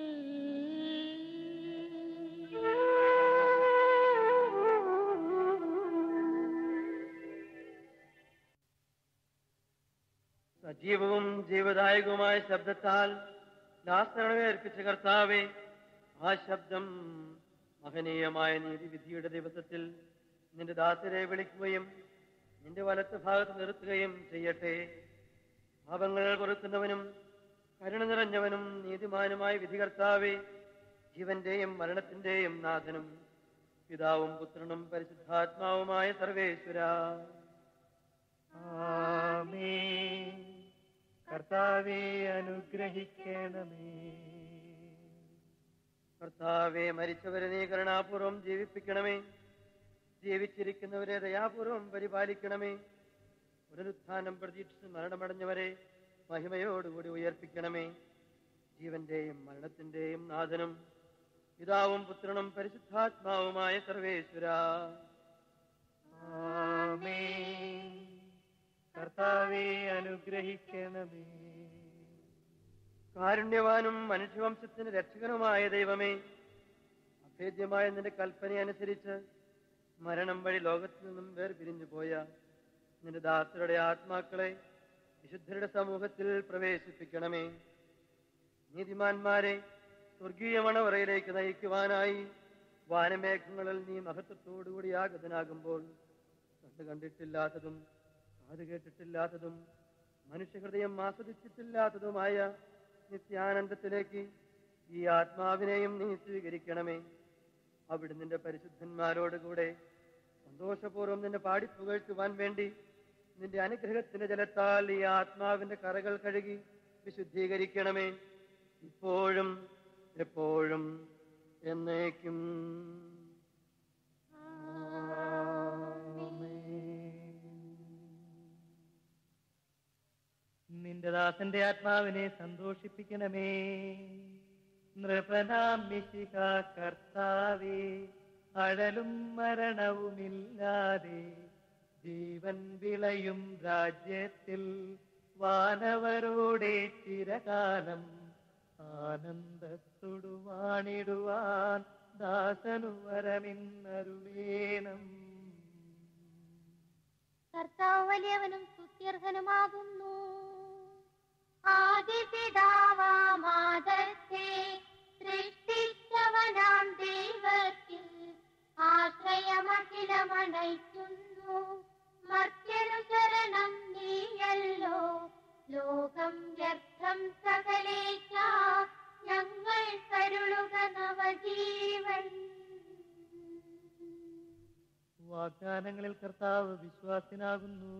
സജീവവും ജീവദായകവുമായ ശബ്ദത്താൽ ദാസരണമേ അർപ്പിച്ച കർത്താവെ ആ ശബ്ദം മഹനീയമായ നീതിവിധിയുടെ ദിവസത്തിൽ നിന്റെ ദാസരെ വിളിക്കുകയും നിന്റെ വലത്ത് ഭാഗത്ത് നിർത്തുകയും ചെയ്യട്ടെ പാപങ്ങൾ പൊറുക്കുന്നവനും കരുണ നിറഞ്ഞവനും നീതിമാനുമായ വിധികർത്താവെ ജീവന്റെയും മരണത്തിന്റെയും നാഥനും പിതാവും പുത്രനും പരിശുദ്ധാത്മാവുമായ സർവേശ്വര ആമേൻ കർത്താവെ അനുഗ്രഹിക്കണമേ കർത്താവെ മരിച്ചവരെ നീ കരുണാപൂർവം ജീവിപ്പിക്കണമേ ജീവിച്ചിരിക്കുന്നവരെ ദയാപൂർവം പരിപാലിക്കണമേ പുനരുത്ഥാനം പ്രതീക്ഷിച്ച് മരണമടഞ്ഞവരെ മഹിമയോടുകൂടി ഉയർപ്പിക്കണമേ ജീവന്റെയും മരണത്തിന്റെയും നാഥനും പിതാവും പുത്രനും പരിശുദ്ധാത്മാവുമായ സർവേശ്വര ആമേൻ കർത്താവെ അനുഗ്രഹിക്കണമേ കാരുണ്യവാനും മനുഷ്യവംശത്തിന് രക്ഷകനുമായ ദൈവമേ അഭേദ്യമായ നിന്റെ കൽപ്പന അനുസരിച്ച് മരണം വഴി ലോകത്തിൽ നിന്നും വേർപിരിഞ്ഞു പോയ നിന്റെ ദാസരുടെ ആത്മാക്കളെ വിശുദ്ധരുടെ സമൂഹത്തിൽ പ്രവേശിപ്പിക്കണമേ നീതിമാന്മാരെ സ്വർഗീയ മണവറയിലേക്ക് നയിക്കുവാനായി വാനമേഘങ്ങളിൽ നീ മഹത്വത്തോടുകൂടി ആഗതനാകുമ്പോൾ കണ്ടു കണ്ടിട്ടില്ലാത്തതും കാത് കേട്ടിട്ടില്ലാത്തതും മനുഷ്യഹൃദയം ആസ്വദിച്ചിട്ടില്ലാത്തതുമായ നിത്യാനന്ദത്തിലേക്ക് ഈ ആത്മാവിനെയും നീ സ്വീകരിക്കണമേ അവിടെ നിന്റെ പരിശുദ്ധന്മാരോടുകൂടെ സന്തോഷപൂർവ്വം നിന്നെ പാടിപ്പുകഴ്ത്തുവാൻ വേണ്ടി നിന്റെ അനുഗ്രഹത്തിന്റെ ജലത്താൽ ഈ ആത്മാവിന്റെ കറകൾ കഴുകി വിശുദ്ധീകരിക്കണമേ ഇപ്പോഴും എപ്പോഴും എന്നേക്കും നിന്റെ ദാസന്റെ ആത്മാവിനെ സന്തോഷിപ്പിക്കണമേ നൃപനാം മിശിക കർത്താവേ അഴലും മരണവുമില്ലാതെ ജീവൻ വിളയും രാജ്യത്തിൽ വാനവരോടെ ചിരകാലം ആനന്ദത്തോടു വാണിടുവാൻ ദാസനു വരമിന്നരുളേണം കർത്താവ് വലിയവനും സ്തുത്യർഹനുമാകുന്നു ആദിപിതാവാമാദത്തെ സൃഷ്ടിച്ചവനാം ദൈവത്തിൽ ആശ്രയമഖിലമണയ്ക്കുന്നു മർത്യനു ശരണം നീയല്ലോ ലോകം വ്യർത്ഥം സകലേശ ഞങ്ങൾ കരുളുക നവജീവൻ വാഗ്ദാനങ്ങളിൽ കർത്താവ് വിശ്വാസിനാകുന്നു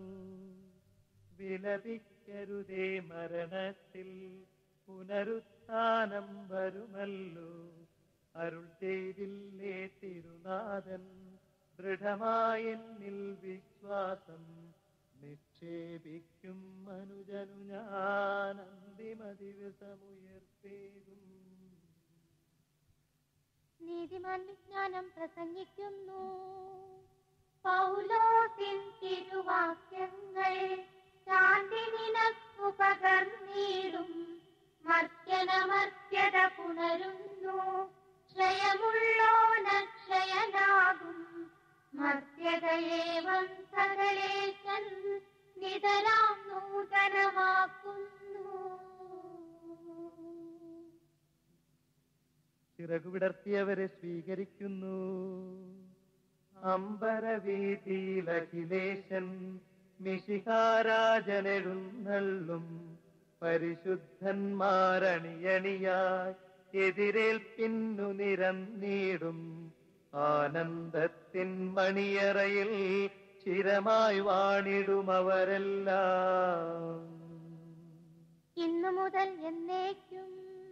വിലപിക്കരുതേ മരണത്തിൽ പുനരുത്ഥാനം വരുമല്ലോ അരുൾ ചെയ്തില്ലേ തിരുനാഥൻ ദൃഢമായെന്നിൽ വിശ്വാസം നിക്ഷേപിക്കും മനുജനു ഞാൻ അന്തിമ ദിവസമുയർത്തേകും നീതിമാൻ വിജ്ഞാനം പ്രസംഗിക്കുന്നു പൗലോസിൻ തിരുവാക്യങ്ങൾ ശാന്തി നിനക്കു പകർന്നിടും മർത്യനമർത്യത പുണരുന്നു ക്ഷയമുള്ളോനക്ഷയനാകും മർത്യതയേവം സകലേശൻ നിതരാം നൂതനമാക്കുന്നു ചിറകുവിടർത്തിയവരെ സ്വീകരിക്കുന്നു അമ്പരവീതിയിൽ അഖിലേശൻ മിശിഹാരാജനെഴുന്നള്ളും പരിശുദ്ധന്മാരണിയണിയായി എതിരേൽപ്പിന്നു നിരന്നീടും ആനന്ദത്തിൻ മണിയറയിൽ ചിരമായി വാണിടുമവരെല്ലാം ഇന്നു മുതൽ എന്നേക്കും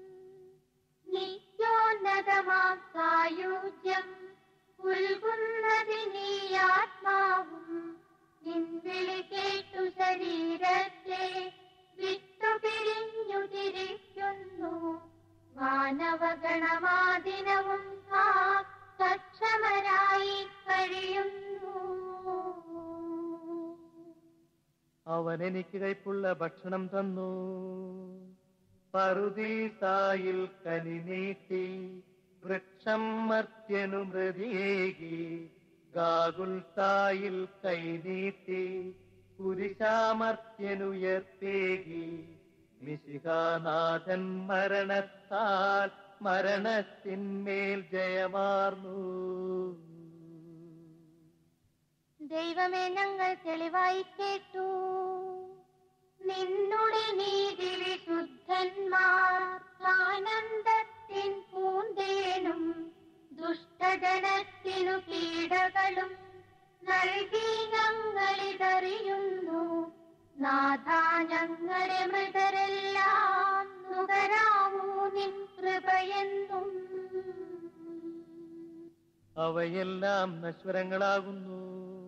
നിത്യോന്നതമാം സായുജ്യം ഉൽകുന്നതിനീ ആത്മാവും നിൻവിളി കേട്ടു ശരീരത്തെ വിട്ടുപിരിഞ്ഞു തിരിക്കുന്നു മാനവഗണമാദിനവും സക്ഷമരായി കഴിയുന്നു അവൻ എനിക്ക് കൈപ്പുള്ള ഭക്ഷണം തന്നു പറുദീസായിൽ കനി നീട്ടി വൃക്ഷം മർത്യനു മൃതിയേകി ഗാകുൽത്തായിൽ കൈനീട്ടി കുരിശാമർത്യനുയർത്തേകി മിശികാനാഥൻ മരണത്താൽ മരണത്തിന്മേൽ ജയമാർന്നു ദൈവമേ ഞങ്ങൾ തെളിവായി കേട്ടു നിന്നുടെ നീതി വിശുദ്ധന്മാർ ആനന്ദത്തിൻ പൂന്തേനും ദുഷ്ടജനത്തിനു പീഡകളും നൽകി ഞങ്ങളിതറിയുന്നു നാഥ ഞങ്ങളെ മൃതരെല്ലാം നുകരാവൂ നിൻ കൃപയെന്നും അവയെല്ലാം നശ്വരങ്ങളാകുന്നു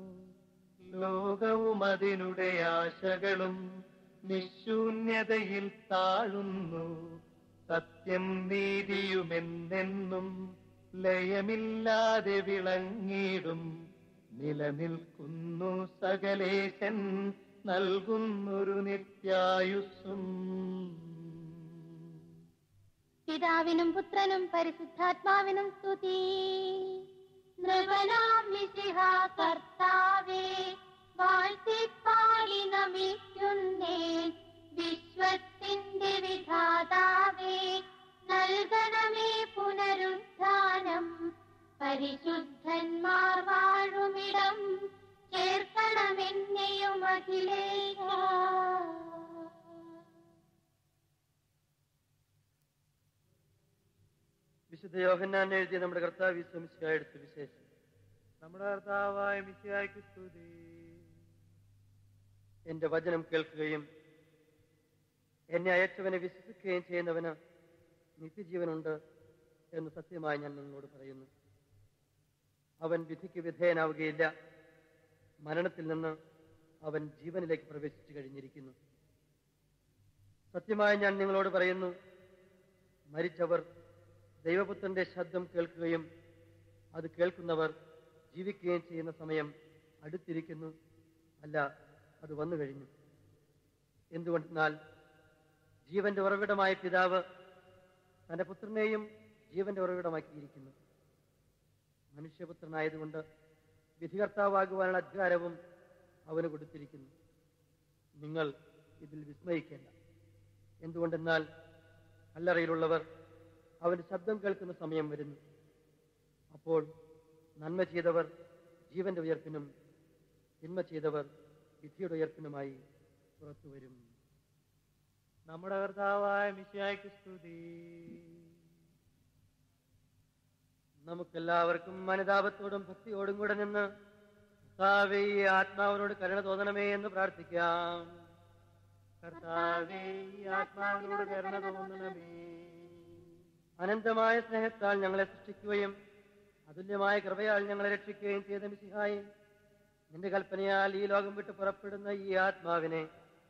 ലോകവും അതിനുടെ ആശകളും നിശൂന്യതയിൽ താഴുന്നു സത്യം നീതിയുമെന്നെന്നും ലയമില്ലാതെ വിളങ്ങിടും നിലനിൽക്കുന്നു സകലേശൻ നൽകുന്നൊരു നിത്യായുസ്സും പിതാവിനും പുത്രനും പരിശുദ്ധാത്മാവിനും സ്തുതി നൃപനാം മിശിഹ കർത്താവേ വാഴ്ത്തിപ്പാടി നമിക്കുന്നേ വിശ്വത്തിന്റെ വിധാതാവേ നൽകണമേ പുനരുത്ഥാനം പരിശുദ്ധന്മാർ വാഴുമിടം ചേർക്കണമെന്നെയും അഖിലേശ വിശുദ്ധ യോഹന്നാൻ എഴുതിയ നമ്മുടെ കർത്താവ് ശ്രമിച്ചായെടുത്ത വിശേഷം നമ്മുടെ കർത്താവായ മിശിഹായ്ക്ക് സ്തുതി എന്റെ വചനം കേൾക്കുകയും എന്നെ അയച്ചവനെ വിശ്വസിക്കുകയും ചെയ്യുന്നവന് നിത്യജീവനുണ്ട് എന്ന് സത്യമായി ഞാൻ നിങ്ങളോട് പറയുന്നു അവൻ വിധിക്ക് വിധേയനാവുകയില്ല മരണത്തിൽ നിന്ന് അവൻ ജീവനിലേക്ക് പ്രവേശിച്ചു കഴിഞ്ഞിരിക്കുന്നു സത്യമായി ഞാൻ നിങ്ങളോട് പറയുന്നു മരിച്ചവർ ദൈവപുത്രന്റെ ശബ്ദം കേൾക്കുകയും അത് കേൾക്കുന്നവർ ജീവിക്കുകയും ചെയ്യുന്ന സമയം അടുത്തിരിക്കുന്നു അല്ല അത് വന്നു കഴിഞ്ഞു എന്തുകൊണ്ടെന്നാൽ ജീവന്റെ ഉറവിടമായ പിതാവ് തന്റെ പുത്രനെയും ജീവന്റെ ഉറവിടമാക്കിയിരിക്കുന്നു മനുഷ്യപുത്രനായതുകൊണ്ട് വിധികർത്താവാകുവാനുള്ള അധികാരവും അവന് കൊടുത്തിരിക്കുന്നു നിങ്ങൾ ഇതിൽ വിസ്മയിക്കേണ്ട എന്തുകൊണ്ടെന്നാൽ കല്ലറയിലുള്ളവർ അവന്റെ ശബ്ദം കേൾക്കുന്ന സമയം വരുന്നു അപ്പോൾ നന്മ ചെയ്തവർ ജീവന്റെ ഉയർപ്പിനും തിന്മ ചെയ്തവർ വിധിയുടെ ഉയർപ്പിനുമായി പുറത്തു വരും നമ്മുടെ കർത്താവായ മിശിഹായ്ക്ക് സ്തുതി നമുക്കെല്ലാവർക്കും മനതാപത്തോടും ഭക്തിയോടും കൂടെ നിന്ന് കർത്താവേ ഈ ആത്മാവിനോട് കരുണ തോന്നണമേ എന്ന് പ്രാർത്ഥിക്കാം കർത്താവേ ഈ ആത്മാവിനോട് കരുണ തോന്നണമേ അനന്തമായ സ്നേഹത്താൽ ഞങ്ങളെ സൃഷ്ടിക്കുകയും അതുല്യമായ കൃപയാൽ ഞങ്ങളെ രക്ഷിക്കുകയും ചെയ്ത മിശിഹായി നിന്റെ കൽപ്പനയാൽ ഈ ലോകം വിട്ട് പുറപ്പെടുന്ന ഈ ആത്മാവിനെ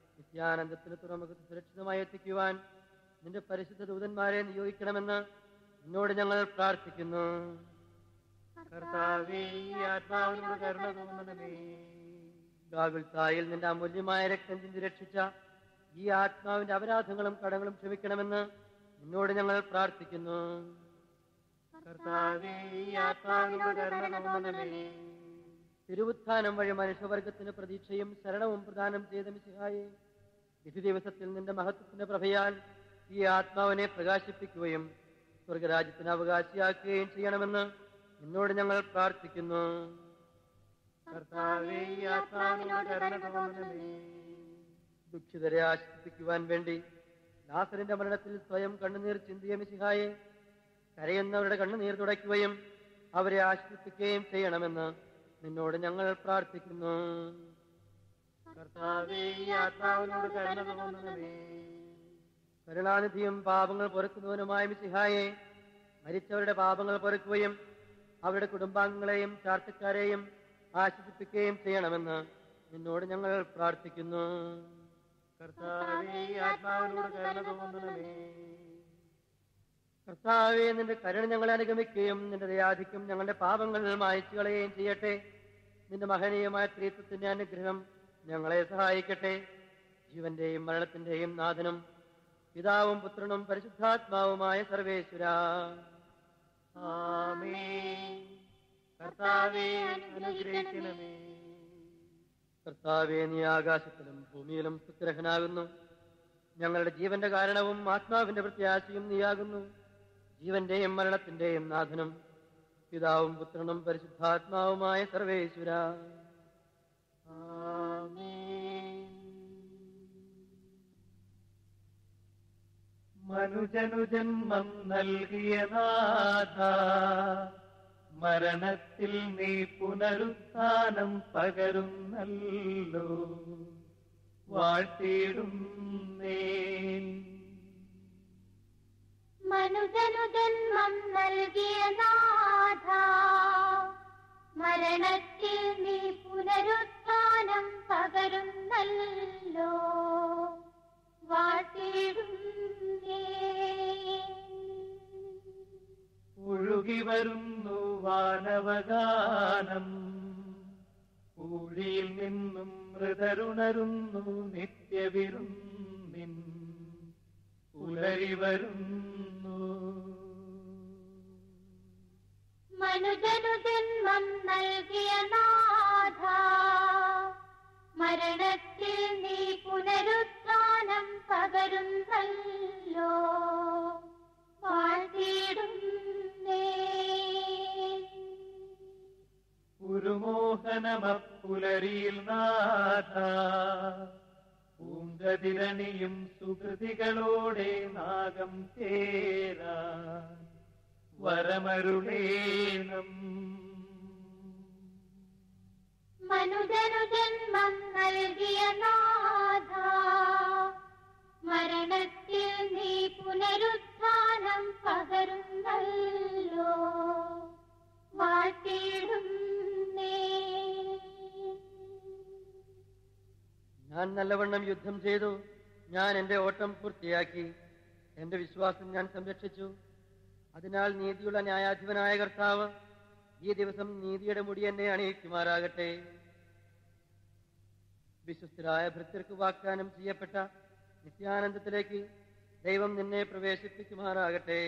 നിത്യാനന്ദത്തിന് തുറമുഖത്ത് സുരക്ഷിതമായി എത്തിക്കുവാൻ നിന്റെ പരിശുദ്ധ ദൂതന്മാരെ നിയോഗിക്കണമെന്ന് നിന്നോട് ഞങ്ങൾ പ്രാർത്ഥിക്കുന്നു കർത്താവേ ഈ ആത്മാവിനോട് കരുണ തോന്നണമേ ഗാഗുൽത്തായിൽ നിന്റെ അമൂല്യമായ രക്തം ചിന്തി രക്ഷിച്ച ഈ ആത്മാവിന്റെ അപരാധങ്ങളും കടങ്ങളും ക്ഷമിക്കണമെന്ന് നിന്നോട് ഞങ്ങൾ പ്രാർത്ഥിക്കുന്നു കർത്താവേ ഈ ആത്മാവിനോട് കരുണ തോന്നണമേ തിരുവുത്ഥാനം വഴി മനുഷ്യവർഗത്തിന് പ്രതീക്ഷയും ശരണവും പ്രദാനം ചെയ്ത മിശിഹായെ വിധി ദിവസത്തിൽ നിന്റെ മഹത്വത്തിന്റെ പ്രഭയാൽ ഈ ആത്മാവിനെ പ്രകാശിപ്പിക്കുകയും സ്വർഗരാജ്യത്തിന് അവകാശിയാക്കുകയും ചെയ്യണമെന്ന് നിന്നോട് ഞങ്ങൾ പ്രാർത്ഥിക്കുന്നു കർത്താവേ ഈ ആത്മാവിനോട് കരുണ തോന്നണമേ ദുഃഖിതരെ ആശ്വസിപ്പിക്കുവാൻ വേണ്ടി ലാസറിന്റെ മരണത്തിൽ സ്വയം കണ്ണുനീർ ചിന്തിയ മിശിഹായെ കരയുന്നവരുടെ കണ്ണുനീർ തുടയ്ക്കുകയും അവരെ ആശ്വസിപ്പിക്കുകയും ചെയ്യണമെന്ന് നിന്നോട് ഞങ്ങൾ പ്രാർത്ഥിക്കുന്നു കർത്താവേ ഈ ആത്മാവിനോട് കരുണ തോന്നണമേ കരുണാനിധിയും പാപങ്ങൾ പൊറുക്കുന്നവനുമായ മിശിഹായെ മരിച്ചവരുടെ പാപങ്ങൾ പൊറുക്കുകയും അവരുടെ കുടുംബാംഗങ്ങളെയും ചാർച്ചക്കാരെയും ആശ്വസിപ്പിക്കുകയും ചെയ്യണമെന്ന് നിന്നോട് ഞങ്ങൾ പ്രാർത്ഥിക്കുന്നു കർത്താവേ ഈ ആത്മാവിനോട് കരുണ തോന്നണമേ കർത്താവെ നിന്റെ കരുണ ഞങ്ങളെ അനുഗമിക്കുകയും നിന്റെ ദയാധിക്യം ഞങ്ങളുടെ പാപങ്ങൾ മായച്ചു കളയുകയും ചെയ്യട്ടെ നിന്റെ മഹനീയമായ സ്ത്രീത്വത്തിന്റെ അനുഗ്രഹം ഞങ്ങളെ സഹായിക്കട്ടെ ജീവന്റെയും മരണത്തിന്റെയും നാഥനും പിതാവും പുത്രനും പരിശുദ്ധാത്മാവുമായ സർവേശ്വര ആമേൻ കർത്താവേ അനുഗ്രഹിക്കണമേ കർത്താവെ നീ ആകാശത്തിലും ഭൂമിയിലും സുഗ്രഹനാകുന്നു ഞങ്ങളുടെ ജീവന്റെ കാരണവും ആത്മാവിന്റെ പ്രത്യാശയും നീയാകുന്നു ജീവന്റെയും മരണത്തിന്റെയും നാഥനും പിതാവും പുത്രനും പരിശുദ്ധാത്മാവുമായ സർവേശ്വര മനുജനു ജന്മം നൽകിയ നാഥ മരണത്തിൽ നീ പുനരുത്ഥാനം പകരുന്നല്ലോ വാഴ്ത്തിയിടും മനുജനു ജന്മം നൽകിയ നാഥ മരണത്തിൽ നീ പുനരുത്ഥാനം പകരുന്നല്ലോ വാട്ടിടും ഒഴുകി വരുന്നു വാനവഗാനം ഊഴിയിൽ നിന്നും മൃതരുണരുന്നു നിത്യവിരുന്നിൻ ഉലരി വരുന്നു മനുജനു ജന്മം നൽകിയ നാഥ മരണത്തിൽ നീ പുനരുത്ഥാനം പകരുന്നല്ലോ വാഴ്ത്തിടും ഉരുമോഹനമപ്പുലരിയിൽ നാഥ പൂങ്കതിരണിയും സുഹൃതികളോടെ നാഗം ചേരാൻ വരമരുളേണം മനുജനു ജന്മം നൽകിയ നാഥ മരണത്തിൽ നീ പുനരുത്ഥാനം പകരുന്നല്ലോ വാട്ടിടും ഞാൻ നല്ലവണ്ണം യുദ്ധം ചെയ്തു ഞാൻ എന്റെ ഓട്ടം പൂർത്തിയാക്കി എന്റെ വിശ്വാസം ഞാൻ സംരക്ഷിച്ചു അതിനാൽ നീതിയുള്ള ന്യായാധിപനായ കർത്താവ് ഈ ദിവസം നീതിയുടെ മുടി എന്നെ അണിയിക്കുമാറാകട്ടെ വിശ്വസ്തരായ ഭൃത്യർക്ക് വാഗ്ദാനം ചെയ്യപ്പെട്ട നിത്യാനന്ദത്തിലേക്ക് ദൈവം നിന്നെ പ്രവേശിപ്പിക്കുമാറാകട്ടെ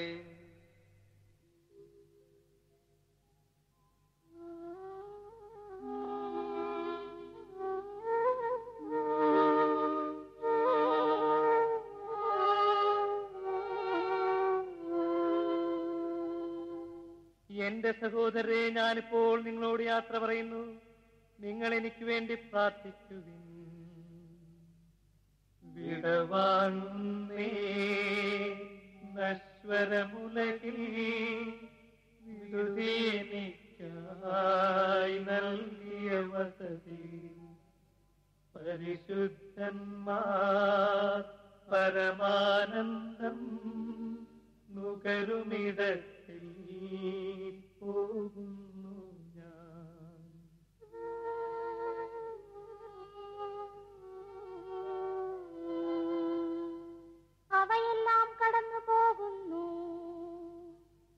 എന്റെ സഹോദരരെ ഞാനിപ്പോൾ നിങ്ങളോട് യാത്ര പറയുന്നു നിങ്ങൾ എനിക്ക് വേണ്ടി പ്രാർത്ഥിക്കുവിൻ വിടവാങ്ങുന്നേ നശ്വരമുലകിൽ വിടുതീനിക്കായി നൽകിയ വസതി പരിശുദ്ധന്മാർ പരമാനന്ദം നുകരുമിടത്തിൽ പോകുന്നു ഞാൻ അവയെല്ലാം കടന്നു പോകുന്നു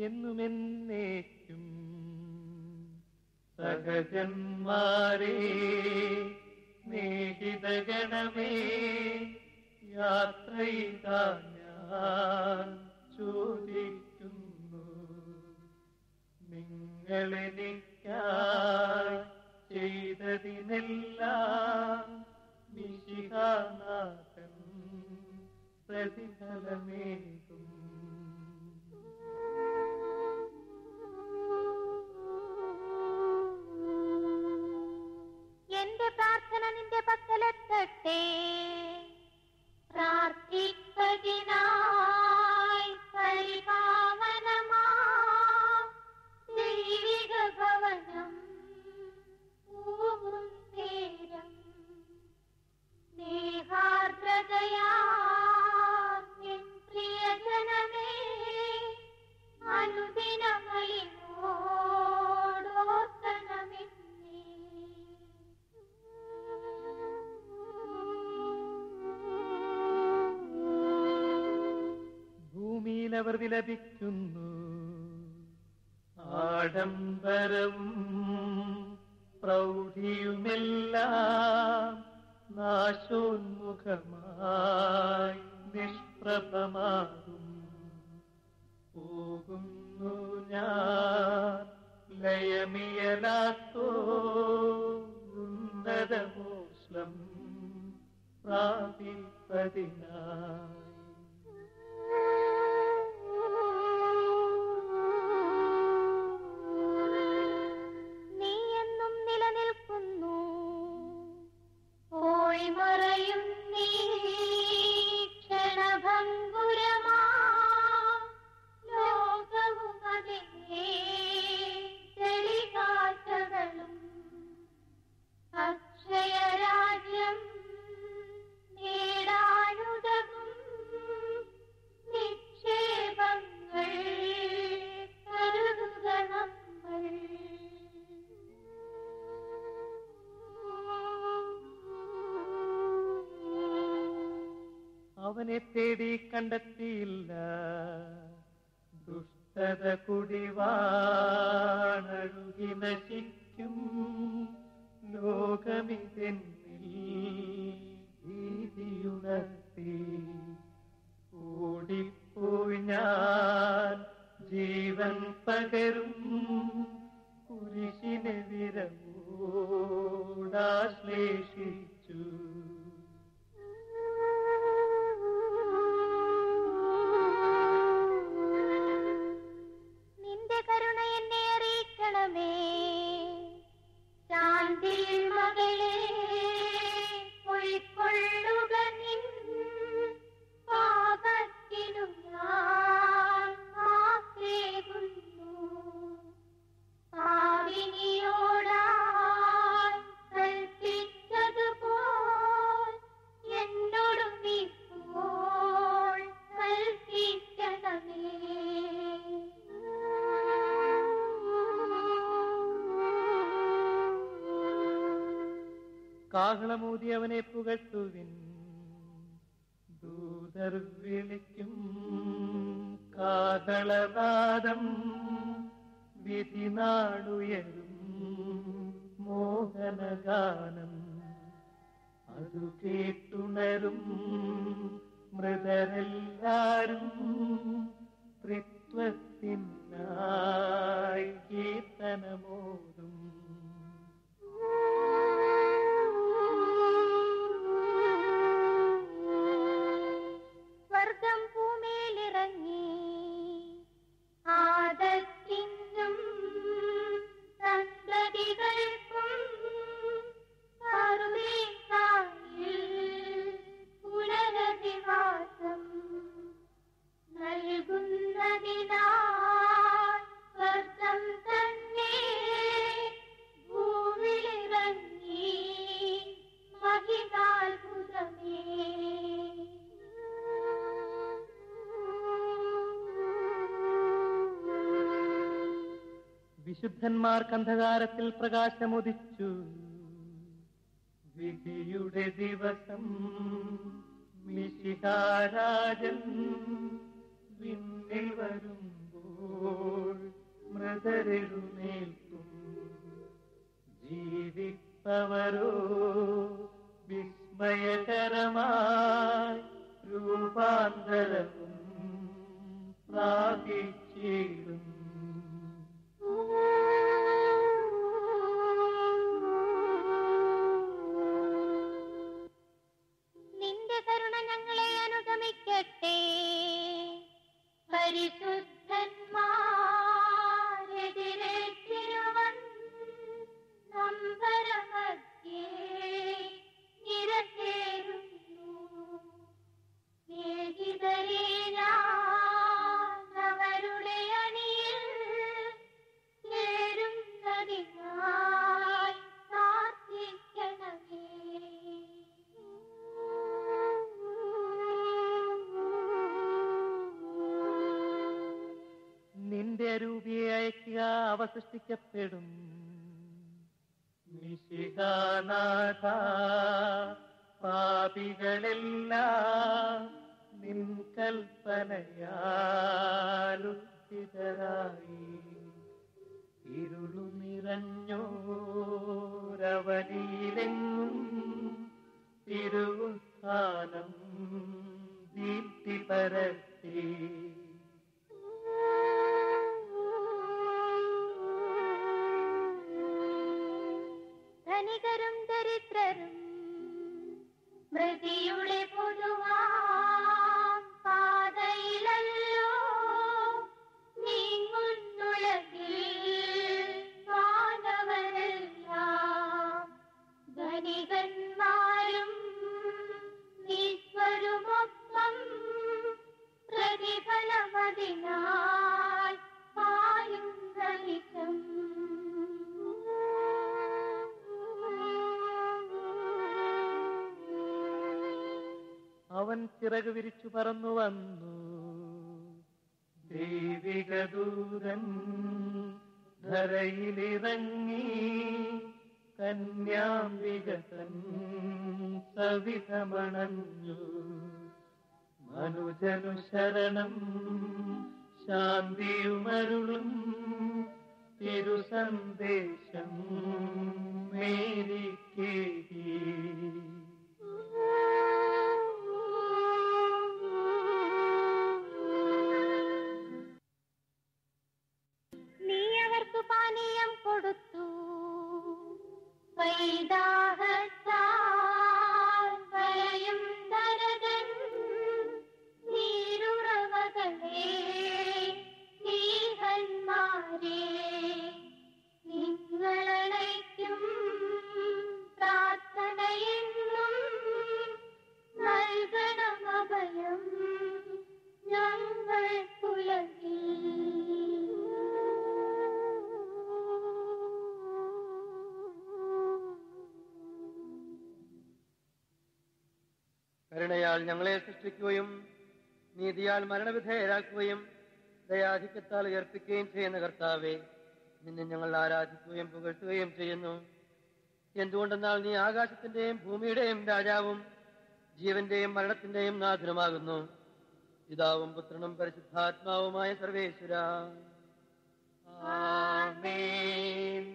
എന്നുമെന്നേക്കും സഹജന്മാരേ സ്നേഹിതഗണമേ യാത്രയിതാ ഞാൻ ചോദിക്കുന്നു നിങ്ങളെനിക്കായി ചെയ്തതിനെല്ലാം നിശിഹാനാഥൻ പ്രതിഫലമേകും എന്റെ പ്രാർത്ഥന നിന്റെ പക്കലെത്തട്ടെ പ്രാർത്ഥിപ്പതിനായി പരിപാവനമാ ദൈവിക ഭവനം പൂവും നേരം സ്നേഹാർദ്രതയാ നിൻ പ്രിയജനമേ ഭൂമിയിൽ അവർ വിലപിക്കുന്നു ആഡംബരവും പ്രൗഢിയുമെല്ലാം നാശോന്മുഖമായി നിഷ്പ്രഭമാകും പോകുന്നു ഞാൻ ലയമിയലാത്തോ ഉന്നതമോസ്ലം പ്രാപിപ്പതിനായി നീ എന്നും നിലനിൽക്കുന്നു പോയി മറയും നീ ക്ഷണഭംഗുരമാ ലോകവും അതിനെ ചെളികാറ്റകളും അക്ഷയരാജ്യം നേടാനുതകും നിക്ഷേപങ്ങൾ കരുതുക നമ്മൾ അവനെ തേടി കണ്ടെത്തിയില്ല ദുഷ്ടത കുടിവാണഴുകി നശിക്കും ലോകമിതെന്നിൽ ഭീതിയുണർത്തി ഓടിപ്പോയി ഞാൻ ജീവൻ പകരും കുരിശിനെ വിരവോടാശ്ലേഷിച്ചു നിന്റെ കരുണ എന്നെ അറിയിക്കണമേ ശാന്തി മകളെ പൊയ്ക്കൊള്ളുക നിൻ പാപത്തിനു ഞാൻ മാപ്പേകുന്നു പാവിനിയോടായി കൽപ്പിച്ചതുപോൽ എന്നോടും ഇപ്പോൾ കൽപ്പിക്കണമേ കാഹളമൂതി അവനെ പുകഴ്ത്തുവിൻ ദൂതർ വിളിക്കും കാഹളനാദം വിധി നാടുയരും മോഹനഗാനം അതു കേട്ടുണരും മൃതരെല്ലാരും ത്രിത്വത്തിനായി കീർത്തനമോതും സ്വർഗം ഭൂമിയിലിറങ്ങി ആദത്തിനും സന്തതികൾക്കും പറുദീസായിൽ പുനരധിവാസം നൽകുന്നതിനാൽ സ്വർഗം തന്നെ ഭൂമിയിലിറങ്ങി മഹിതാത്ഭുതമേ വിശുദ്ധന്മാർക്ക് അന്ധകാരത്തിൽ പ്രകാശമുദിച്ചു വിധിയുടെ ദിവസം മിശിഹാരാജൻ വിണ്ണിൽ വരുമ്പോൾ അവരോ വിസ്മയകരമായി രൂപാന്തരവും പ്രാപിച്ചിടും നിന്റെ കരുണ ഞങ്ങളെ അനുഗമിക്കട്ടെ പരിശുദ്ധന്മാരെതിരേറ്റിരുവൻ നമ്പരമധ്യേ നിരത്തേരുന്നു സ്നേഹിതരെ ഞാൻ അവരുടെ അണിയിൽ ചേരുന്നതിനായി പ്രാർത്ഥിക്കണമേ നിന്റെ രൂപിയെ അയക്കുക അവ സൃഷ്ടിക്കപ്പെടും നിശികാനാഥ പാപികളെല്ലാം നിൻ കൽപ്പനയാലുദ്ധിതരായി ഇരുളു നിറഞ്ഞോരവനിയിലെങ്ങും തിരുവുത്ഥാനം ദീപ്തി പരത്തി ധനികരും ദരിദ്രരും മൃതിയുടെ പൊതുവാം പാതയിലല്ലോ നീങ്ങുന്നുളകിൽ മാനവരെല്ലാം ധനികന്മാരും ഈശ്വരുമൊപ്പം പ്രതിഫലമതിനായി പായും കളിക്കും അവൻ ചിറക് വിരിച്ചു പറന്നു വന്നു ദൈവിക ദൂതൻ ധരയിലിറങ്ങി കന്യാംബിക തൻ സവിധമണഞ്ഞു മനുജനു ശരണം ശാന്തിയുമരുളും തിരുസന്ദേശം മേരിക്കേകി നീ അവർക്ക് പാനീയം കൊടുത്തു വൈദാഹത്താൽ വലയും നരകൻ നീരുറവകളെ നീഹന്മാരെ നിങ്ങളണയ്ക്കും പ്രാർത്ഥനയെന്നും നൽകണം അഭയം ഞങ്ങൾ കരുണയാൽ ഞങ്ങളെ സൃഷ്ടിക്കുകയും നീതിയാൽ മരണവിധേയരാക്കുകയും ദയാധിക്യത്താൽ ഉയർപ്പിക്കുകയും ചെയ്യുന്ന കർത്താവെ നിന്നെ ഞങ്ങൾ ആരാധിക്കുകയും പുകഴ്ത്തുകയും ചെയ്യുന്നു എന്തുകൊണ്ടെന്നാൽ നീ ആകാശത്തിന്റെയും ഭൂമിയുടെയും രാജാവും ജീവന്റെയും മരണത്തിന്റെയും നാഥനുമാകുന്നു പിതാവും പുത്രനും പരിശുദ്ധാത്മാവുമായ സർവേശ്വര ആമേൻ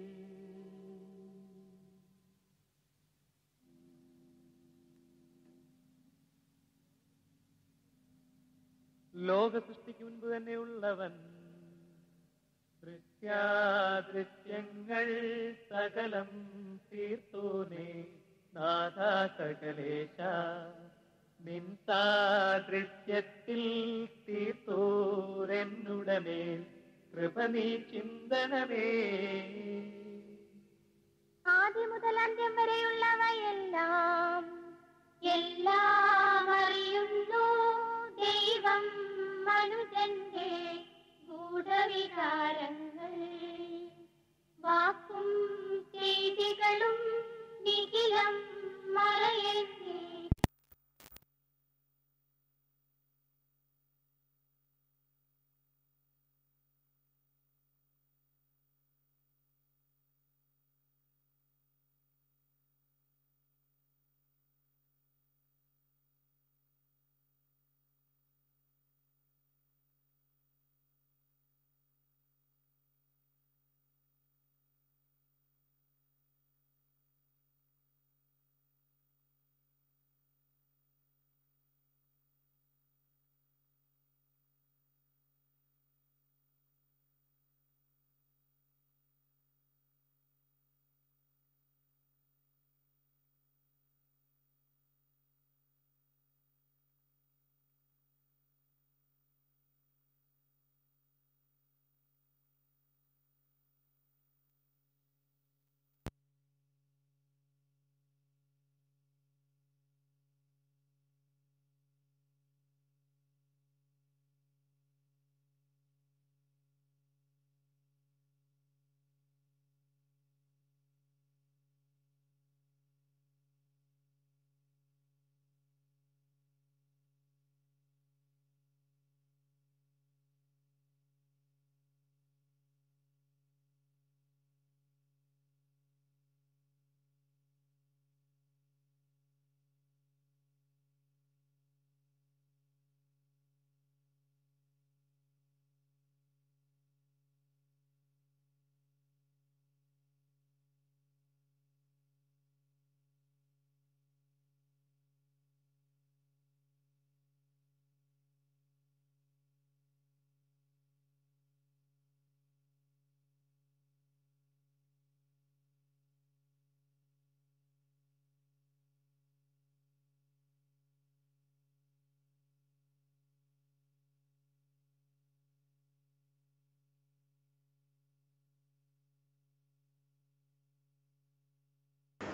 ലോക സൃഷ്ടിക്ക് മുൻപ് തന്നെയുള്ളവൻ ദൃശ്യാദൃശ്യങ്ങൾ സകലം തീർത്തോനെ നാഥാ സകലേശ നിൻ സാദൃശ്യത്തിൽ തീർത്തോരെന്നുടമേൽ കൃപ നീ ചിന്തനമേ ആദ്യം മുതൽ അന്ത്യം വരെയുള്ളവയെല്ലാം എല്ലാം അറിയുന്നു ദൈവം മനുജന്റെ ഗൂഢവികാരങ്ങൾ വാക്കും ചെയ്തികളും നിഖിലം മറയല്ലേ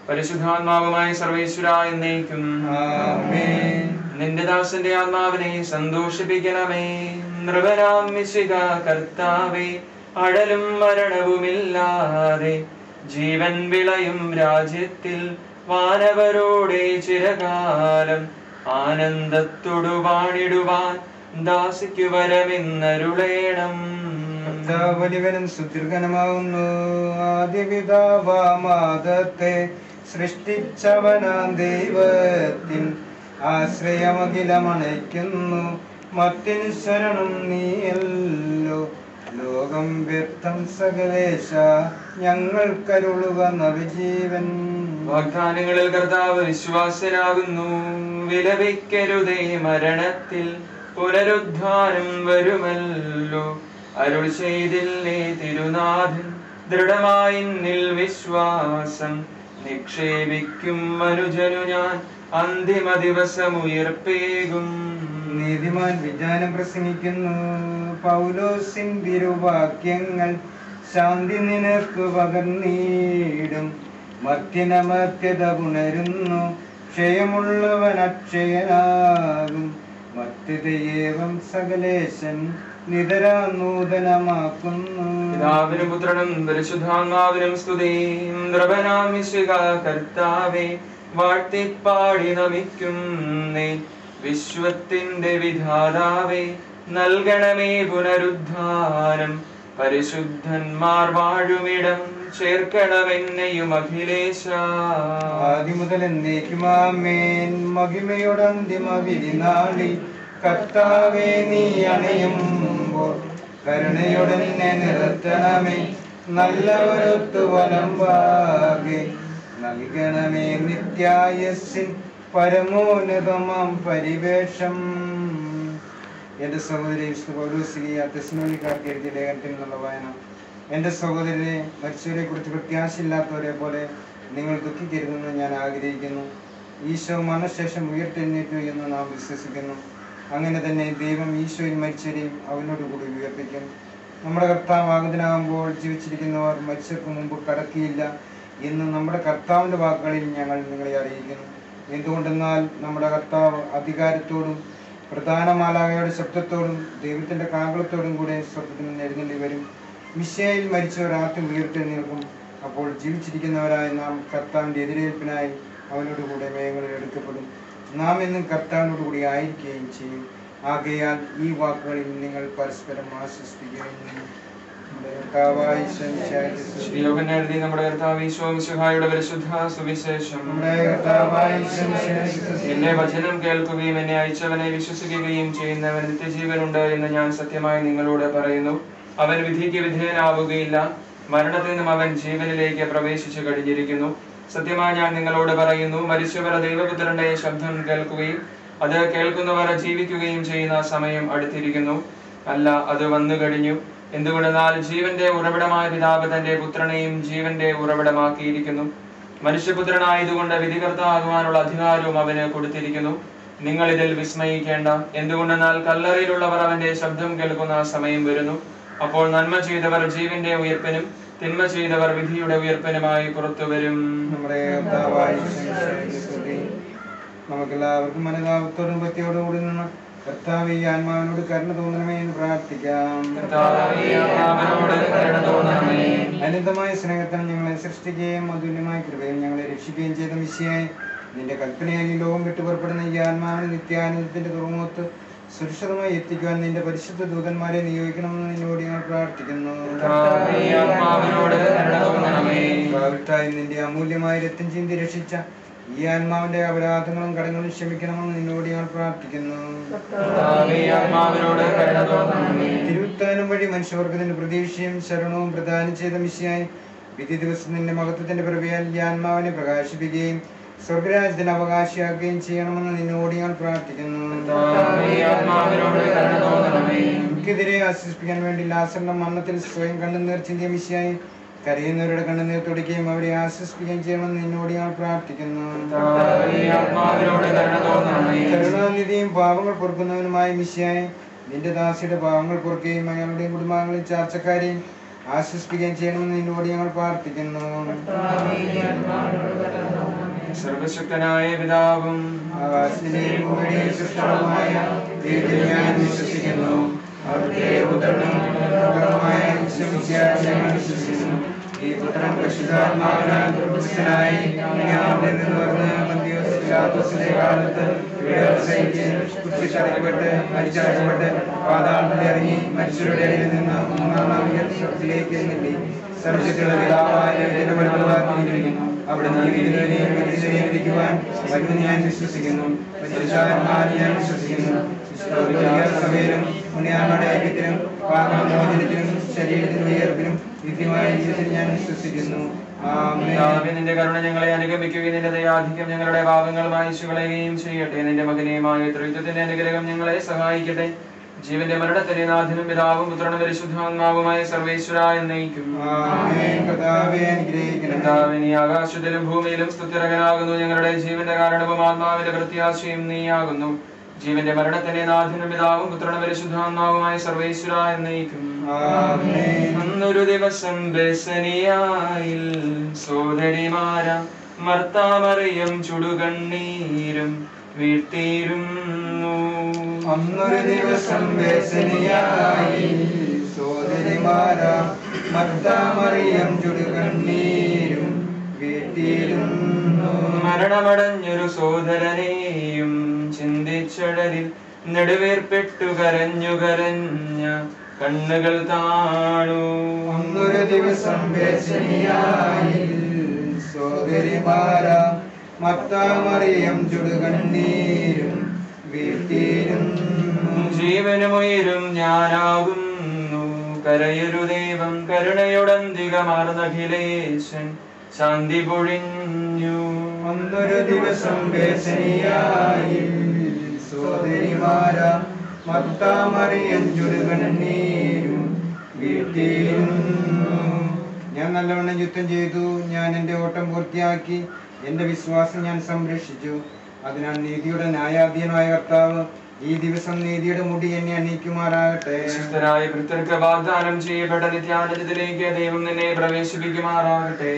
പരിശുദ്ധാത്മാവുമായി സർവേശ്വര എന്നേക്കും ആമേൻ. നിന്റെ ദാസന്റെ ആത്മാവിനെ സന്തോഷിപ്പിക്കണമേ നൃപനാം മിശിക കർത്താവേ അഴലും മരണവുമില്ലാതെ ജീവൻ വിളയും രാജ്യത്തിൽ വാനവരോടെ ചിരകാലം ആനന്ദത്തോടു വാണിടുവാൻ ദാസിക്കു വരമെന്നരുളേണം കർത്താവലിവനും സുദീർഘനമാവുന്നു ആദ്യപിതാവാമാദത്തെ സൃഷ്ടിച്ചവനാം ദൈവത്തിൻ ആശ്രയമഖിലമണയ്ക്കുന്നു മത്തിൻ ശരണം നീയല്ലോ ലോകം വ്യർത്ഥം സകലേശ ഞങ്ങൾക്കരുളുക നവജീവൻ വാഗ്ദാനങ്ങളിൽ കർത്താവ് വിശ്വാസനാകുന്നു വിലപിക്കരുതേ മരണത്തിൽ പുനരുദ്ധാനം വരുമല്ലോ അരുൾ ചെയ്തില്ലേ തിരുനാഥൻ ദൃഢമായി നിൽ വിശ്വാസം നിക്ഷേപിക്കും മനുജനു ഞാൻ അന്തിമ ദിവസം ഉയർപ്പേകും നീതിമാൻ വിജ്ഞാനം പ്രസംഗിക്കുന്നു പൗലോസിൻ തിരുവാക്യങ്ങൾ ശാന്തി നിനക്ക് പകർന്നീടും മർത്യനമർത്യത പുണരുന്നു ക്ഷയമുള്ളവൻ അക്ഷയനാകും മർത്യതയേവം സകലേശൻ നിതരാ നൂതനമാക്കുന്നു പിതാവിനും പുത്രനും പരിശുദ്ധാത്മാവിനും സ്തുതി ദ്രവനാമിശിക കർത്താവെ വാഴ്ത്തിപ്പാടി നമിക്കുന്നേ വിശ്വത്തിന്റെ വിധാതാവേ നൽകണമേ പുനരുദ്ധാനം പരിശുദ്ധന്മാർ വാഴുമിടം ചേർക്കണമെന്നെയും അഖിലേശ ആദ്യം മുതൽ എന്നേക്കുമാമേൻ മഹിമയോടന്തിമ വിധിനാളി കർത്താവേ നീ അണയുമ്പോൾ കരുണയോടെന്നെ നിർത്തണമേ നല്ലവരൊത്തു വലമ്പാകെ നൽകണമേ നിത്യായസ്സിൻ പരമോന്നതമാം പരിവേഷം എന്റെ സഹോദരി വിശുദ്ധ പൗലോസിലിയ തെസ്മോനിക്കാർക്ക് എഴുതിയ ലേഖനത്തിൽ നിന്നുള്ള വായന എന്റെ സഹോദരരെ മരിച്ചവരെ കുറിച്ച് പ്രത്യാശയില്ലാത്തവരെ പോലെ നിങ്ങൾ ദുഃഖിക്കരുതെന്ന് ഞാൻ ആഗ്രഹിക്കുന്നു ഈശോ മരണശേഷം ഉയർത്തെഴുന്നേറ്റു എന്ന് നാം വിശ്വസിക്കുന്നു അങ്ങനെ തന്നെ ദൈവം ഈശോയിൽ മരിച്ചവരെയും അവനോട് കൂടി ഉയർപ്പിക്കും നമ്മുടെ കർത്താവ് ആഗതനാകുമ്പോൾ ജീവിച്ചിരിക്കുന്നവർ മരിച്ചവർക്ക് മുമ്പ് കടക്കിയില്ല എന്ന് നമ്മുടെ കർത്താവിന്റെ വാക്കുകളിൽ ഞങ്ങൾ നിങ്ങളെ അറിയിക്കുന്നു എന്തുകൊണ്ടെന്നാൽ നമ്മുടെ കർത്താവ് അധികാരത്തോടും പ്രധാന മാലാകയുടെ ശബ്ദത്തോടും ദൈവത്തിന്റെ കാകളത്തോടും കൂടെ സ്വർഗത്തിൽ നിന്ന് എഴുന്നള്ളി വരും മിശയിൽ മരിച്ചവർ ആദ്യം ഉയർത്തെഴുന്നേൽക്കും അപ്പോൾ ജീവിച്ചിരിക്കുന്നവരായ നാം കർത്താവിന്റെ എതിരേൽപ്പിനായി അവനോട് കൂടെ മേഘങ്ങളിൽ എടുക്കപ്പെടും നാം എന്നും കർത്താവിനോട് കൂടി ആയിരിക്കുകയും ചെയ്യും ആകയാൽ ഈ വാക്കുകളിൽ നിങ്ങൾ പരസ്പരം ആശ്വസിപ്പിക്കുകയും നമ്മുടെ കർത്താവായ ഈശോ മിശിഹായുടെ സ്തുതി. ശ്രീയോഗൻ എഴുതി നമ്മുടെ കർത്താവ് ഈശോ മിശിഹായുടെ പരിശുദ്ധ സുവിശേഷം നമ്മുടെ കർത്താവായ ഈശോ മിശിഹായുടെ സ്തുതി. എന്റെ വചനം കേൾക്കുകയും എന്നെ അയച്ചവനെ വിശ്വസിക്കുകയും ചെയ്യുന്നവന് നിത്യജീവനുണ്ട് എന്ന് ഞാൻ സത്യമായി നിങ്ങളോട് പറയുന്നു അവൻ വിധിക്ക് വിധേയനാവുകയില്ല മരണത്തിൽ നിന്നും അവൻ ജീവനിലേക്ക് പ്രവേശിച്ചു കഴിഞ്ഞിരിക്കുന്നു സത്യമായി ഞാൻ നിങ്ങളോട് പറയുന്നു മരിച്ചവർ ദൈവപുത്രന്റെ ശബ്ദം കേൾക്കുകയും അത് കേൾക്കുന്നവർ ജീവിക്കുകയും ചെയ്യുന്ന സമയം അടുത്തിരിക്കുന്നു അല്ല അത് വന്നു കഴിഞ്ഞു എന്തുകൊണ്ടെന്നാൽ ജീവന്റെ ഉറവിടമായ പിതാവ് തന്റെ പുത്രനെയും ജീവന്റെ ഉറവിടമാക്കിയിരിക്കുന്നു മനുഷ്യപുത്രനായതുകൊണ്ട് വിധികർത്താകുവാനുള്ള അധികാരവും അവന് കൊടുത്തിരിക്കുന്നു നിങ്ങൾ ഇതിൽ വിസ്മയിക്കേണ്ട എന്തുകൊണ്ടെന്നാൽ കല്ലറയിലുള്ളവർ അവന്റെ ശബ്ദം കേൾക്കുന്ന സമയം വരുന്നു അപ്പോൾ നന്മ ചെയ്തവർ ജീവന്റെ ഉയർപ്പിനും തിന്മ ചെയ്തവർ വിധിയുടെ ഉയർപ്പിനുമായി പുറത്തു വരും നമ്മുടെ കർത്താവായ ഈശോ മിശിഹായുടെ സ്തുതി. നമുക്കെല്ലാവർക്കും മനതാപത്തോടും ഭക്തിയോടും കൂടി നിന്ന് കർത്താവ് ഈ ആത്മാവിനോട് കരുണ തോന്നണമേ എന്ന് പ്രാർത്ഥിക്കാം കർത്താവേ, ആത്മാവിനോട് കരുണ തോന്നണമേ. അനന്തമായ സ്നേഹത്തിന് ഞങ്ങളെ സൃഷ്ടിക്കുകയും അതുല്യമായ കൃപയും ഞങ്ങളെ രക്ഷിക്കുകയും ചെയ്ത മിശിയായി നിന്റെ കൽപ്പനയാൽ ഈ ലോകം വിട്ടു പുറപ്പെടുന്ന ഈ ആത്മാവിന് നിത്യാനന്ദത്തിന്റെ തുറമുഖത്ത് സുരക്ഷിതമായി എത്തിക്കുവാൻ നിന്റെ പരിശുദ്ധ ദൂതന്മാരെ നിയോഗിക്കണമെന്ന് നിന്നോട് ഞങ്ങൾ പ്രാർത്ഥിക്കുന്നു കർത്താവേ, ആത്മാവിനോട് കരുണ തോന്നണമേ. ഭാവിത്തായി നിന്റെ അമൂല്യമായ രക്തം ചിന്തി രക്ഷിച്ച ഈ ആത്മാവിന്റെ അപരാധങ്ങളും കടങ്ങളും ക്ഷമിക്കണമെന്ന് നിന്നോട് ഞങ്ങൾ പ്രാർത്ഥിക്കുന്നു കർത്താവേ, ആത്മാവിനോട് കരുണ തോന്നണമേ. തിരുത്താനും വഴി മനുഷ്യവർഗത്തിന്റെ പ്രതീക്ഷയും ശരണവും പ്രദാനം ചെയ്ത മിശിയായി വിധി ദിവസം നിന്റെ മഹത്വത്തിന്റെ പ്രഭയാൽ ഈ ആത്മാവിനെ പ്രകാശിപ്പിക്കുകയും സ്വർഗരാജ്യത്തിന് അവകാശിയാക്കുകയും ചെയ്യണമെന്ന് നിന്നോട് ഞങ്ങൾ പ്രാർത്ഥിക്കുന്നു കർത്താവേ, ആത്മാവിനോട് കരുണ തോന്നണമേ. നമുക്കെതിരെ ആശ്വസിപ്പിക്കാൻ വേണ്ടി ലാസറിന്റെ മരണത്തിൽ സ്വയം കണ്ണുനീർ ചിന്തിയ മിശിയായി കരയുന്നവരുടെ കണ്ണുനീർ തുടയ്ക്കുകയും അവരെ ആശ്വസിപ്പിക്കുകയും ചെയ്യണമെന്ന് നിന്നോട് ഞങ്ങൾ പ്രാർത്ഥിക്കുന്നു കർത്താവേ, ആത്മാവിനോട് കരുണ തോന്നണമേ. കരുണാനിധിയും പാപങ്ങൾ പൊറുക്കുന്നവനുമായ മിശിയായി നിന്റെ ദാസിയുടെ പാവങ്ങൾ പൊറുക്കുകയും അയാളുടെയും കുടുംബാംഗങ്ങളെയും ചാർച്ചക്കാരെയും ആശ്വസിപ്പിക്കുകയും ചെയ്യണമെന്ന് നിന്നോട് ഞങ്ങൾ പ്രാർത്ഥിക്കുന്നു സർവശക്തനായ പിതാവും ആകാശത്തിന്റെയും ഭൂമിയുടെയും സൃഷ്ടാവുമായ ദൈവത്തിൽ ഞാൻ വിശ്വസിക്കുന്നു അവിടുത്തെ പുത്രനും പുത്രനുമായ ഈശോമിശിഹായിൽ ഞാൻ വിശ്വസിക്കുന്നു ഈ പുത്രൻ പരിശുദ്ധാത്മാവിനാൽ ഗർഭസ്ഥനായി അവിടെ നിന്ന് വന്ന് മന്ദിയോസ് പിലാത്തോസിന്റെ കാലത്ത് പീഡകൾ സഹിച്ച് കുത്തിത്തറയ്ക്കപ്പെട്ട് മരിച്ചടക്കപ്പെട്ട് പാതാളത്തിൽ ഇറങ്ങി മരിച്ചവരുടെ ഇടയിൽ നിന്ന് മൂന്നാം നാൾ ഉയർത്തിലേക്ക് എഴുന്നള്ളി സർവശക്തിയുള്ള പിതാവായ ദൈവത്തിന്റെ വലതുഭാഗത്തിരിക്കുന്നു അവിടെ നീതിനെയും മനുഷ്യരെയും വിധിക്കുവാൻ വരുമെന്ന് ഞാൻ വിശ്വസിക്കുന്നു പരിശുദ്ധാത്മാവിൽ ഞാൻ വിശ്വസിക്കുന്നു വിശുദ്ധ സഭയിലും പുണ്യാത്മാരുടെ ഐക്യത്തിലും പാപമോചനത്തിലും ശരീരത്തിനും ഉയർപ്പിനും നിത്യമായ ജീവിതത്തിൽ ഞാൻ വിശ്വസിക്കുന്നു ആമേൻ പിതാവേ, നിന്റെ കരുണ ഞങ്ങളെ അനുഗമിക്കുകയും നിന്റെ ദയാധിക്യം ഞങ്ങളുടെ പാപങ്ങൾ മായിച്ചു കളയുകയും ചെയ്യട്ടെ നിന്റെ മകനെയുമായ ത്രിത്വത്തിന്റെ അനുഗ്രഹം ഞങ്ങളെ സഹായിക്കട്ടെ ജീവന്റെ മരണത്തിന്റെ നാഥനും പിതാവും പുത്രനും പരിശുദ്ധാത്മാവുമായ സർവേശ്വര എന്നയിക്കും ആമേൻ കർത്താവേ അനുഗ്രഹിക്കണം കർത്താവേ, നീ ആകാശത്തിലും ഭൂമിയിലും സ്തുതിരകനാകുന്നു ഞങ്ങളുടെ ജീവന്റെ കാരണവും ആത്മാവിന്റെ പ്രത്യാശയും നീയാകുന്നു ജീവന്റെ മരണത്തിന്റെ നാഥനും പിതാവും പുത്രനും പരിശുദ്ധാത്മാവുമായ സർവേശ്വര എന്നയിക്കും ആമേൻ അന്നൊരു ദിവസം ബെസനിയായിൽ സോദരിമാര മർത്താമറിയം ചുടുകണ്ണീരും വീഴ്ത്തിയിരുന്നു അന്നൊരു ദിവസം വേസനിയായി സോദരിമാര മർദ്ദമറിയം ചുടുകണ്ണീരും വീട്ടിയിരുന്നു മരണമടഞ്ഞൊരു സോദരനെയും ചിന്തിച്ചടരിൽ നെടുവേർപ്പെട്ടു കരഞ്ഞു കരഞ്ഞ കണ്ണുകൾ താണു അന്നൊരു ദിവസം വേസനിയായി സോദരിമാര മർദ്ദമറിയം ചുടുകണ്ണീരും വീട്ടിയിരുന്നു ജീവനുമുയരും ഞാനാകുന്നു കരയൊരു ദൈവം കരുണയുടന്തികമാർന്നഖിലേശൻ ശാന്തി പൊഴിഞ്ഞു അന്നൊരു ദിവസം വേസനിയായി സോദരിമാര മത്താമറിയം ചുടുകണ്ണീരും വീട്ടിയിരുന്നു ഞാൻ നല്ലവണ്ണം യുദ്ധം ചെയ്തു ഞാൻ എൻ്റെ ഓട്ടം പൂർത്തിയാക്കി എൻ്റെ വിശ്വാസം ഞാൻ സംരക്ഷിച്ചു അതിനാൽ നീതിയുടെ ന്യായാധീനമായ കർത്താവ് ഈ ദിവസം നീതിയുടെ മുടി എന്നെ അണിയിക്കുമാറാകട്ടെ വിശുദ്ധരായ ഭൃത്യർക്ക് വാഗ്ദാനം ചെയ്യപ്പെട്ട നിത്യാനന്ദത്തിലേക്ക് ദൈവം നിന്നെ പ്രവേശിപ്പിക്കുമാറാകട്ടെ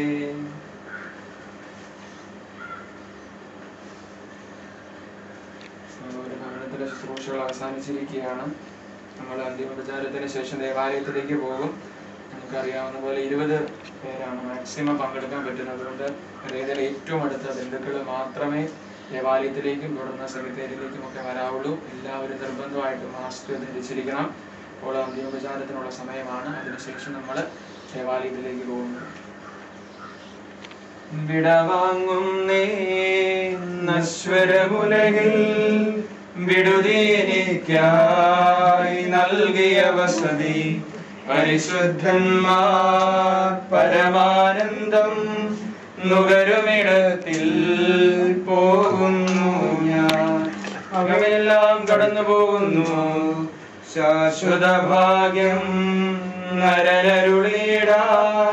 ഒരു ഭവനത്തിലെ ശുശ്രൂഷകൾ അവസാനിച്ചിരിക്കുകയാണ് നമ്മൾ അന്തിമോപചാരത്തിന് ശേഷം ദേവാലയത്തിലേക്ക് പോകും നമുക്കറിയാവുന്ന പോലെ ഇരുപത് പേരാണ് മാക്സിമം പങ്കെടുക്കാൻ പറ്റുന്നത് കൊണ്ട് ഏതായാലും ഏറ്റവും അടുത്ത ബന്ധുക്കൾ മാത്രമേ ദേവാലയത്തിലേക്കും തുടർന്ന് സെമിത്തേരിയിലേക്കും ഒക്കെ വരാവുള്ളൂ എല്ലാവരും നിർബന്ധമായിട്ടും മാസ്ക് ധരിച്ചിരിക്കണം അപ്പോൾ അന്തിമോപചാരത്തിനുള്ള സമയമാണ് അതിനുശേഷം നമ്മൾ ദേവാലയത്തിലേക്ക് പോകുന്നു വിടവാങ്ങുന്നേ നശ്വരമുലകിൽ വിടുതീനിക്കായി നൽകിയ വസതി പരിശുദ്ധന്മാർ പരമാനന്ദം നുകരുമിടത്തിൽ പോകുന്നു ഞാൻ അവയെല്ലാം കടന്നു പോകുന്നു ശാശ്വത ഭാഗ്യം നരനരുളിയിടാൻ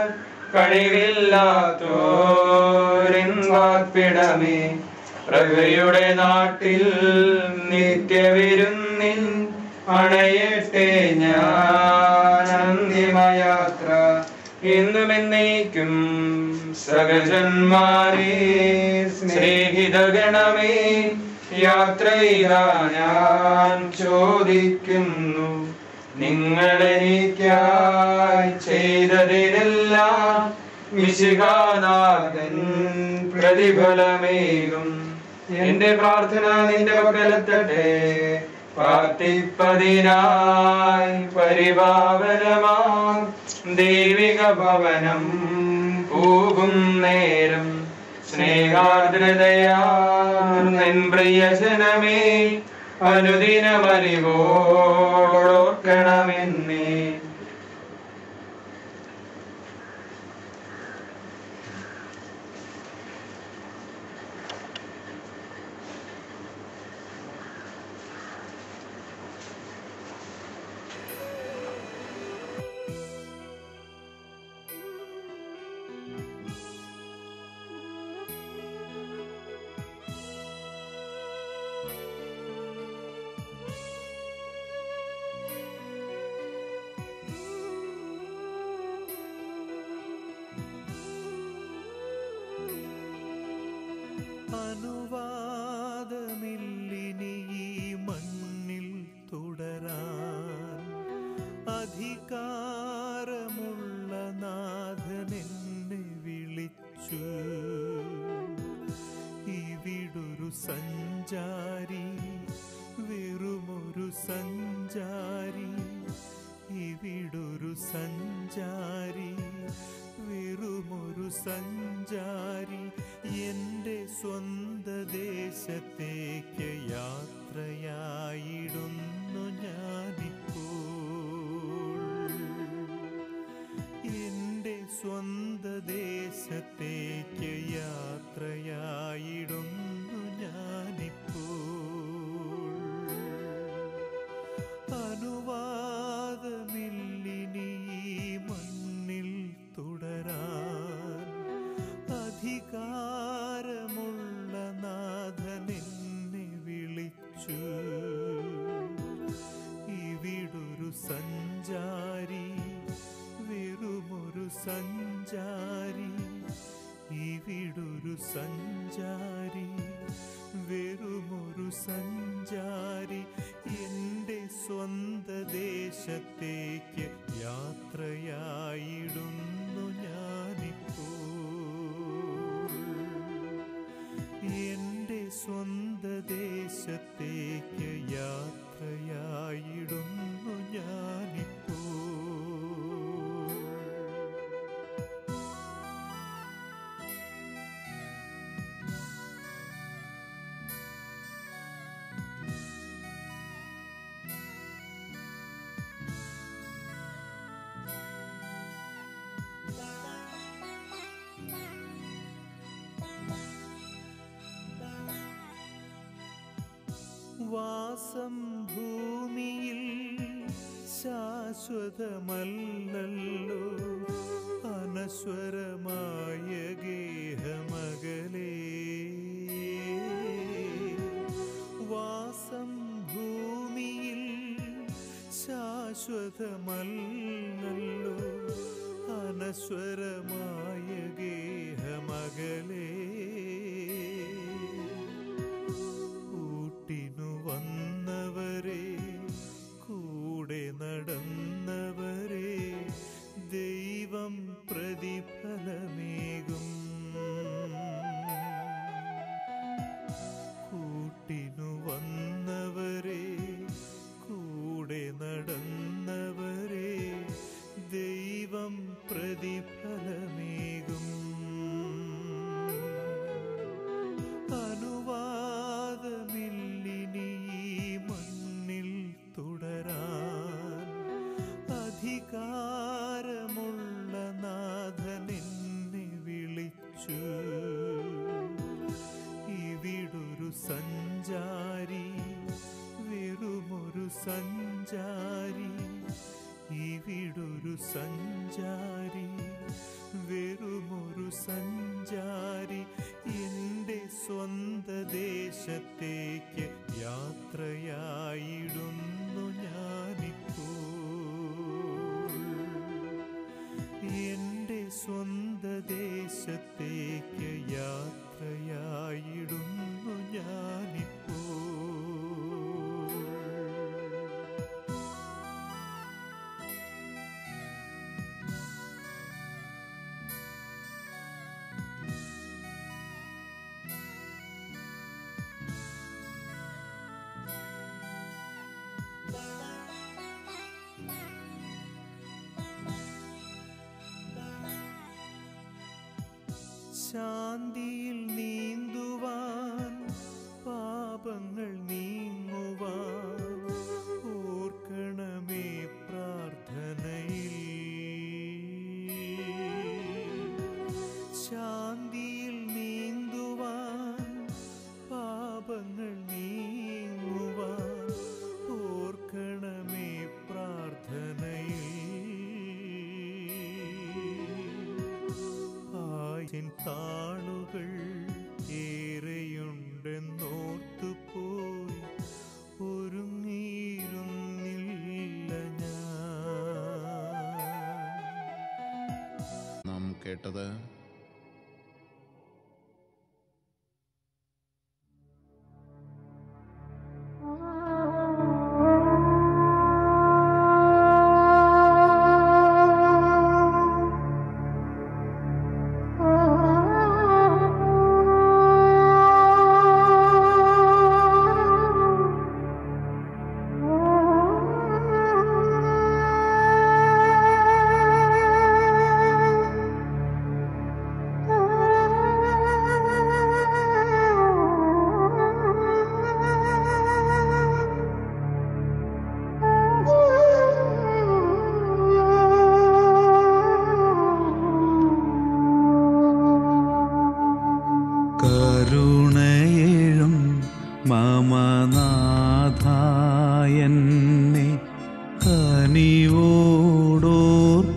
കഴിവില്ലാത്തോരിൻവാപ്പിടമേ പ്രകൃതിയുടെ നാട്ടിൽ നിത്യവിരുന്നിൽ അണയട്ടെ ഞാൻ അന്തിമയാത്ര ഇന്നും എന്നേക്കും സഹജന്മാരെ സ്നേഹിതഗണമേ യാത്ര ഞാൻ ചോദിക്കുന്നു നിങ്ങളെനിക്കായി ചെയ്തതിനെല്ലാം വിശികാനാഥൻ പ്രതിഫലമേകും എന്റെ പ്രാർത്ഥന നിന്റെ പക്കലെത്തട്ടെ പ്രാർത്ഥിപ്പതിനായി പരിപാവനമാ ദൈവിക ഭവനം പോകും നേരം സ്നേഹാർദ്രതയാൻ പ്രിയജനമേ അനുദിനമറിവോർക്കണമെന്നേ അനുവാദമില്ലിനി ഈ മണ്ണിൽ തുടരാൻ അധികാരമുള്ള നാഥൻ എന്നെ വിളിച്ചു ഇവിടൊരു സഞ്ചാരി വെറുമൊരു സഞ്ചാരി ഇവിടൊരു സഞ്ചാരി വെറുമൊരു സഞ്ചാരി എൻ്റെ സ്വന്ത ദേശത്തേക്ക് യാത്രയായിടുന്നു ഞാനിപ്പോൾ എന്റെ സ്വന്ത ദേശത്തേക്ക് യാത്രയായിടുന്നു ഞാനിപ്പോൾ അനുവാദമില്ലിനി ഈ മണ്ണിൽ തുടരാൻ അധികാരമുള്ള നാഥൻ എന്നെ വിളിച്ചു ഇവിടൊരു സഞ്ചാരി വെറുമൊരു സഞ്ചാരി ഇവിടൊരു സഞ്ചാരി വെറുമൊരു സഞ്ചാരി എൻ്റെ സ്വന്ത ദേശത്തേക്ക് യാത്രയായിടുന്നു ഞാനിപ്പോൾ എന്റെ സ്വന്ത ദേശത്തേക്ക് യാത്രയായിടുന്നു ഞാനിപ്പോൾ വാസം ഭൂമിയിൽ ശാശ്വതമല്ലല്ലോ അനശ്വരമായ ഗേഹമകലേ വാസം ഭൂമിയിൽ ശാശ്വതമല്ലല്ലോ അനശ്വരമായ ഗേഹമകലേ കൂട്ടിനു വന്നവരെ കൂടെ നടന്നവരെ ദൈവം പ്രതിഫലമേകും കൂട്ടിനു വന്നവരെ കൂടെ നടന്നവരെ ദൈവം പ്രതിഫലമേകും അനുവാദമില്ലിനി ഈ മണ്ണിൽ തുടരാൻ അധികാരമുള്ള നാഥൻ എന്നെ വിളിച്ചു ഇവിടൊരു സഞ്ചാരി വെറുമൊരു സഞ്ചാരി ഇവിടൊരു സഞ്ചാരി വെറുമൊരു സഞ്ചാരി എൻ്റെ സ്വന്ത ദേശത്തേക്ക് യാത്രയായിടുന്നു ഞാനിപ്പോൾ എൻ്റെ സ്വന്ത ദേശത്തേക്ക് യാത്രയായിടുന്നു ഞാനിപ്പോൾ ശാന്തിയിൽ നീന്തുവാൻ പാപങ്ങൾ നീങ്ങുവാൻ ഓർക്കണമേ പ്രാർത്ഥനയിൽ ശാന്തിയിൽ നീന്തുവാൻ പാപങ്ങൾ നീങ്ങുവാൻ ഓർക്കണമേ പ്രാർത്ഥനയിൽ ആയിൻ താളുകൾ ഏറെയുണ്ടെന്നോർത്തു പോയി ഒരുങ്ങിയിരുന്നില്ല ഞാൻ നാം കേട്ടത്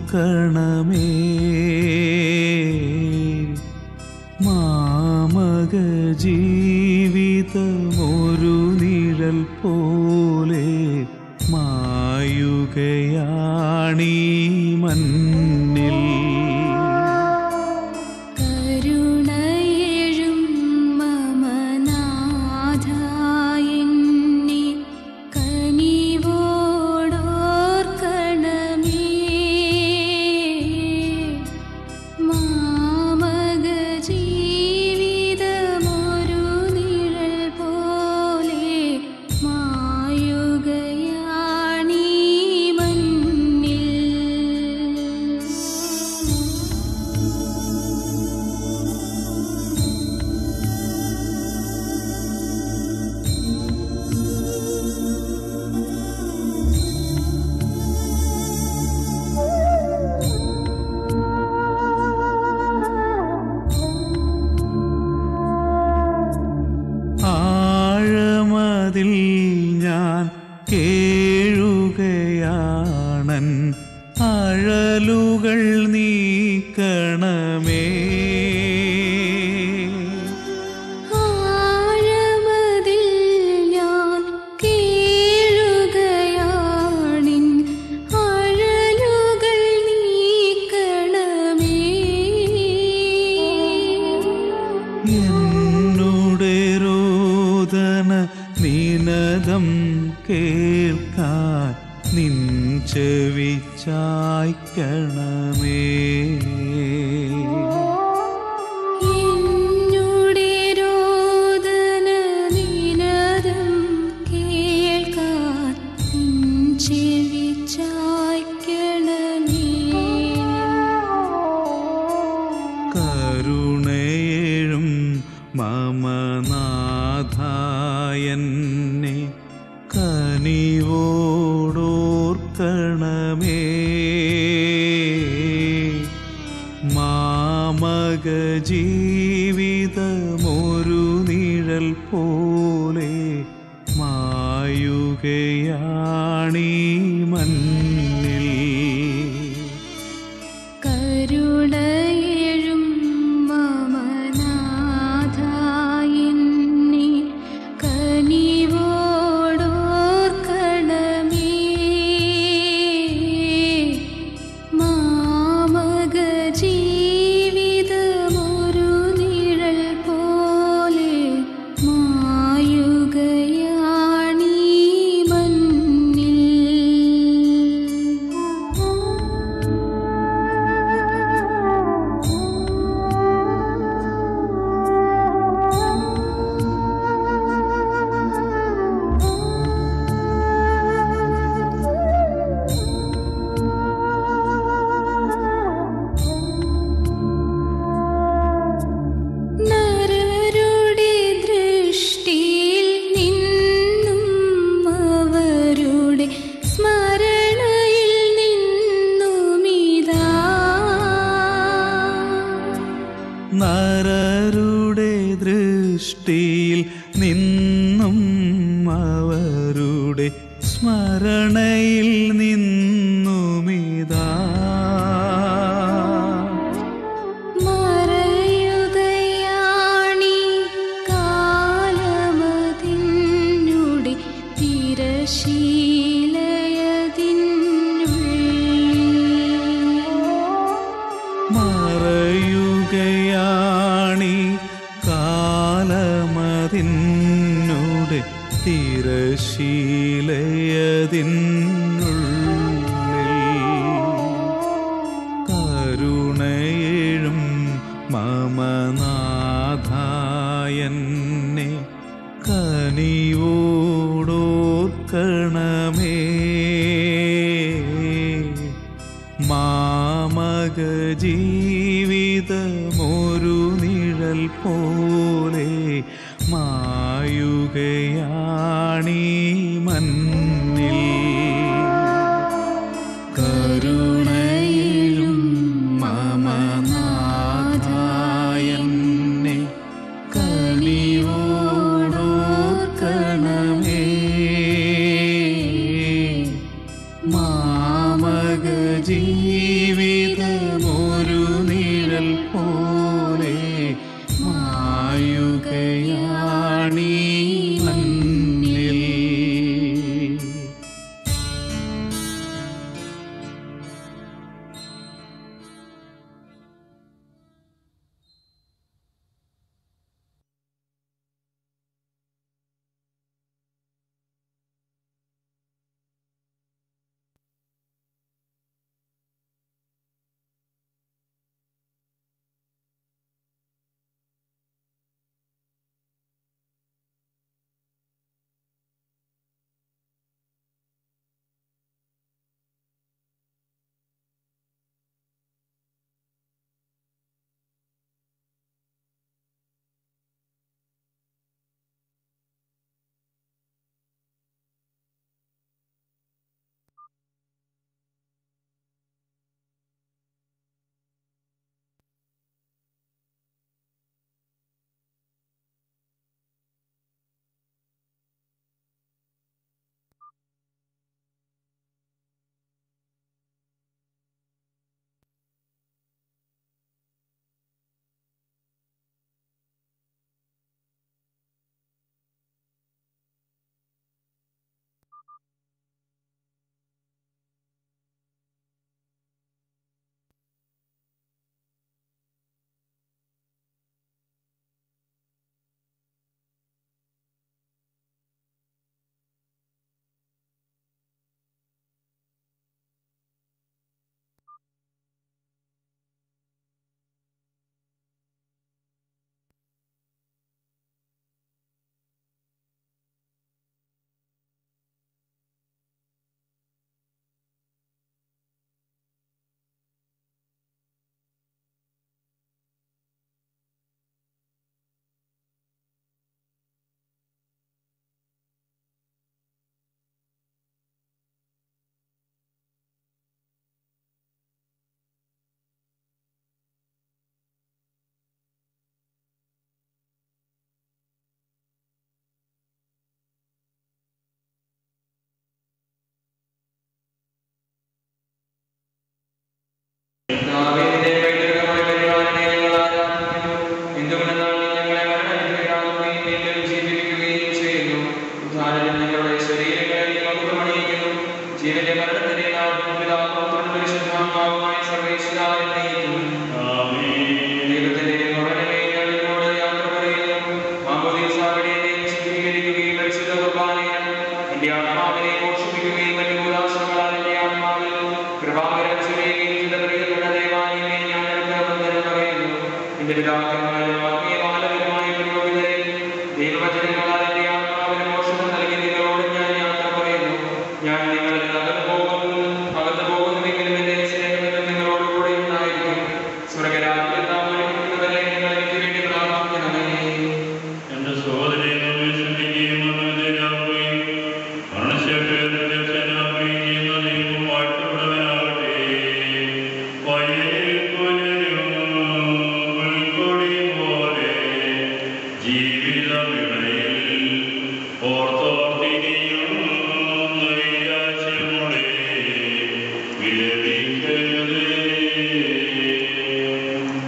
മാമക ജീവിതമൊരു നിഴൽ പോലെ മായുകയാണീ മണ്ണിൽ കരുണയേഴും മമനാഥായെന്നെ കനിവോടോർക്കണമേ മാമക ജീവിതമൊരു നിഴൽ പോലെ മായുകയാണീ മണ്ണിൽ ആഴമതിൽ ഞാൻ കേഴുകയാണൻ അഴലുകൾ നീക്കണമേ ആഴമതിൽ ഞാൻ കേഴുകയാണിൻ അഴലുകൾ നീക്കണമേ എന്നുടെ രോദന നിനദം കേൾക്കാൻ നിൻ ചെവി ചായ്ക്കണമേ എന്നുടെ രോദന നിനദം കേൾക്കാൻ നിൻ ചെവി ചായ്ക്കണമേ കരുണയേഴും മമനാഥായന്നെ കനിവോടോർക്കണമേ മാമക ജീവിതമൊരു നിഴൽ പോലെ മായുകയാണീ മണ്ണിൽ കരുണയേഴും മമനാഥായെന്നെ കനിവോടോർക്കണമേ മാമക ജീവിതമൊരു നിഴൽ പോലെ മായുകയാണീ നരരുടെ ദൃഷ്ടിയിൽ നിന്നും അവരുടെ സ്മരണയിൽ നിന്നുമിതാ നരരുടെ ദൃഷ്ടിയിൽ നിന്നും അവരുടെ സ്മരണയിൽ നിന്നുമിതാ മറയുകയാണീ കാലമതിനുടെ തിരശീലയതിനുള്ളിൽ മറയുകയാണി കാലമതിന്നൂടെ തിരശീലയതിനുള്ളിൽ കരുണയേഴും മമനാഥായന്നെ കനിവോടോർക്കണമേ മാമക ജീവിതമൊരു നിഴൽ പോലെ മായുകയാണീ മണ്ണിൽ കരുണയിലും മമനാഥായന്നെ കനിവോടോർക്കണമേ മാമക ജീവി നിന്റെ പിതാക്കന്മാരും ആത്മീയമാനവരുമായ പുരോഹിതരെ ദൈവവചനങ്ങളാൽ എന്റെ ആത്മാവിന് മോശം നൽകി നിങ്ങളോട് ഞാൻ യാത്ര പറയുന്നു ഞാൻ നിങ്ങളിൽ അകന്നു പോകുന്നു അകന്നു പോകുന്നുവെങ്കിലും എന്റെ സ്നേഹമെന്നും നിങ്ങളോട് കൂടെ ഉണ്ടായിരിക്കും സ്വർഗരാജ്യത്തിൽ നാം ഒരുക്കുന്നവരെ നിങ്ങൾ എനിക്ക് വേണ്ടി പ്രാർത്ഥിക്കണമേ എന്റെ സഹോദരനെ നമ്മെ ചിന്തിക്കുകയും നമ്മെതിരാവുകയും മരണശേഷത്തിൽ രക്ഷനാവുകയും ചെയ്യുന്ന ദൈവം വാഴ്ത്തപ്പെടുവാനാകട്ടെ. വയലിൽ പുലരും പുൽക്കൊടി പോലെ ജീവിതവിളയിൽ ഓർത്തോർത്തിനിയും നൈരാശ്യമുടെ വിലപിക്കരുതേ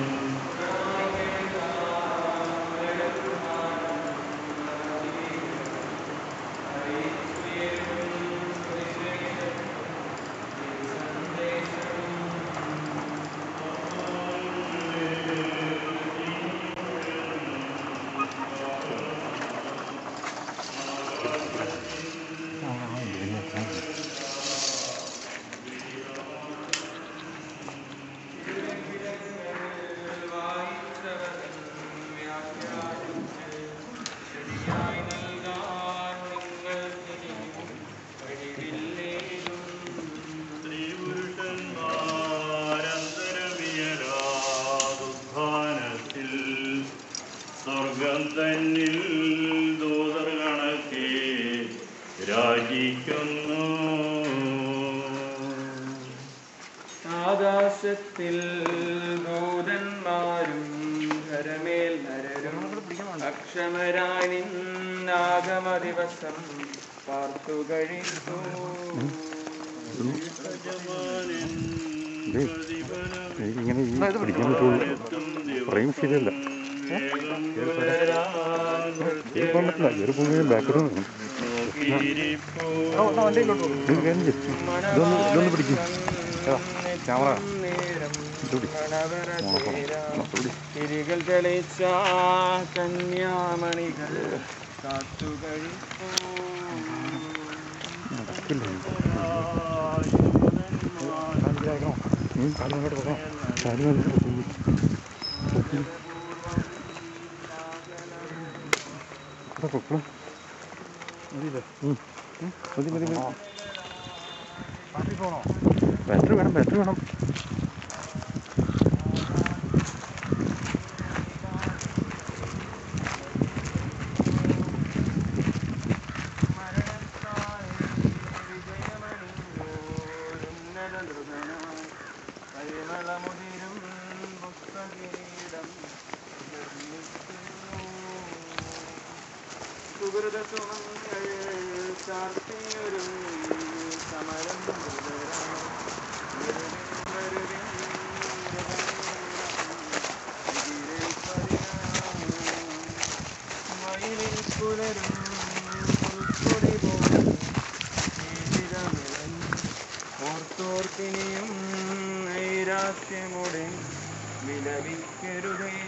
സ്ത്രീപുരുഷന്മാരന്തരവിയരാതുദ്ധാനത്തിൽ സ്വർഗം തന്നിൽ ദൂതർ കണക്കെ രാജിക്കുന്നു ആകാശത്തിൽ ദൂതന്മാരും ധരമേൽ നരരും അക്ഷമരായി നിന്നാഗമ ദിവസം പാർത്തു കഴിച്ചു ഇങ്ങനെ പിടിക്കാൻ പറ്റുള്ളൂ ഫ്രെയിം ശരിയല്ല കേൾക്കാൻ പറ്റില്ല ഒരു ഭൂമിയിൽ ബാക്ക്ഗ്രൗണ്ട് ഇതൊന്ന് ഇതൊന്ന് പിടിക്കും ക്യാമറ തിരികൾ തെളിച്ച കന്യാമണികൾ കാത്തു കഴിച്ചു കാലിനോട്ട് പോകാം കാലിനോട്ട് പൊക്കണം മതി മതി മതി ബാറ്ററി വേണം ബാറ്ററി വേണം പരിമളമുതിരും പുസ്തകീടം സുഹൃതസുമങ്ങൾ ചാർത്തിയൊരു സമരം വയലിൽ പുലരും പുൽക്കൊടി പോലെ ജീവിതമിളൻ ഓർത്തോർത്തിനിയും നൈരാശ്യമുടെ വിലപിക്കരുതേ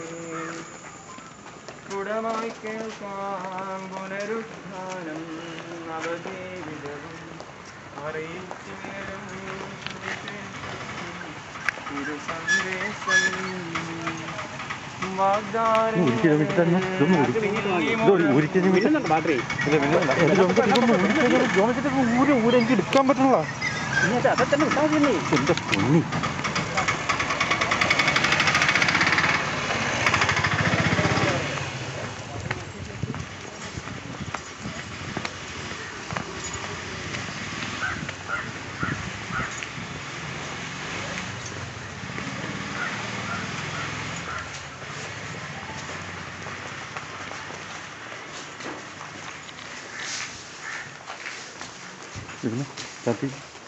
കുടമായി കേൾക്കാം പുനരുത്ഥാനം നവജീവിതവും അറിയിച്ചുയരും തിരു സന്ദേശം വാഗ്ദാനം ഒരു കിലോമീറ്റർ തന്നെ ഇതൊന്നും ഒരു ഒരു കിലോമീറ്റർ ഊര് ഊര് എനിക്ക് എടുക്കാൻ പറ്റണല്ല എന്റെ പൊന്നി ഇരുന്ന് ചാത്തി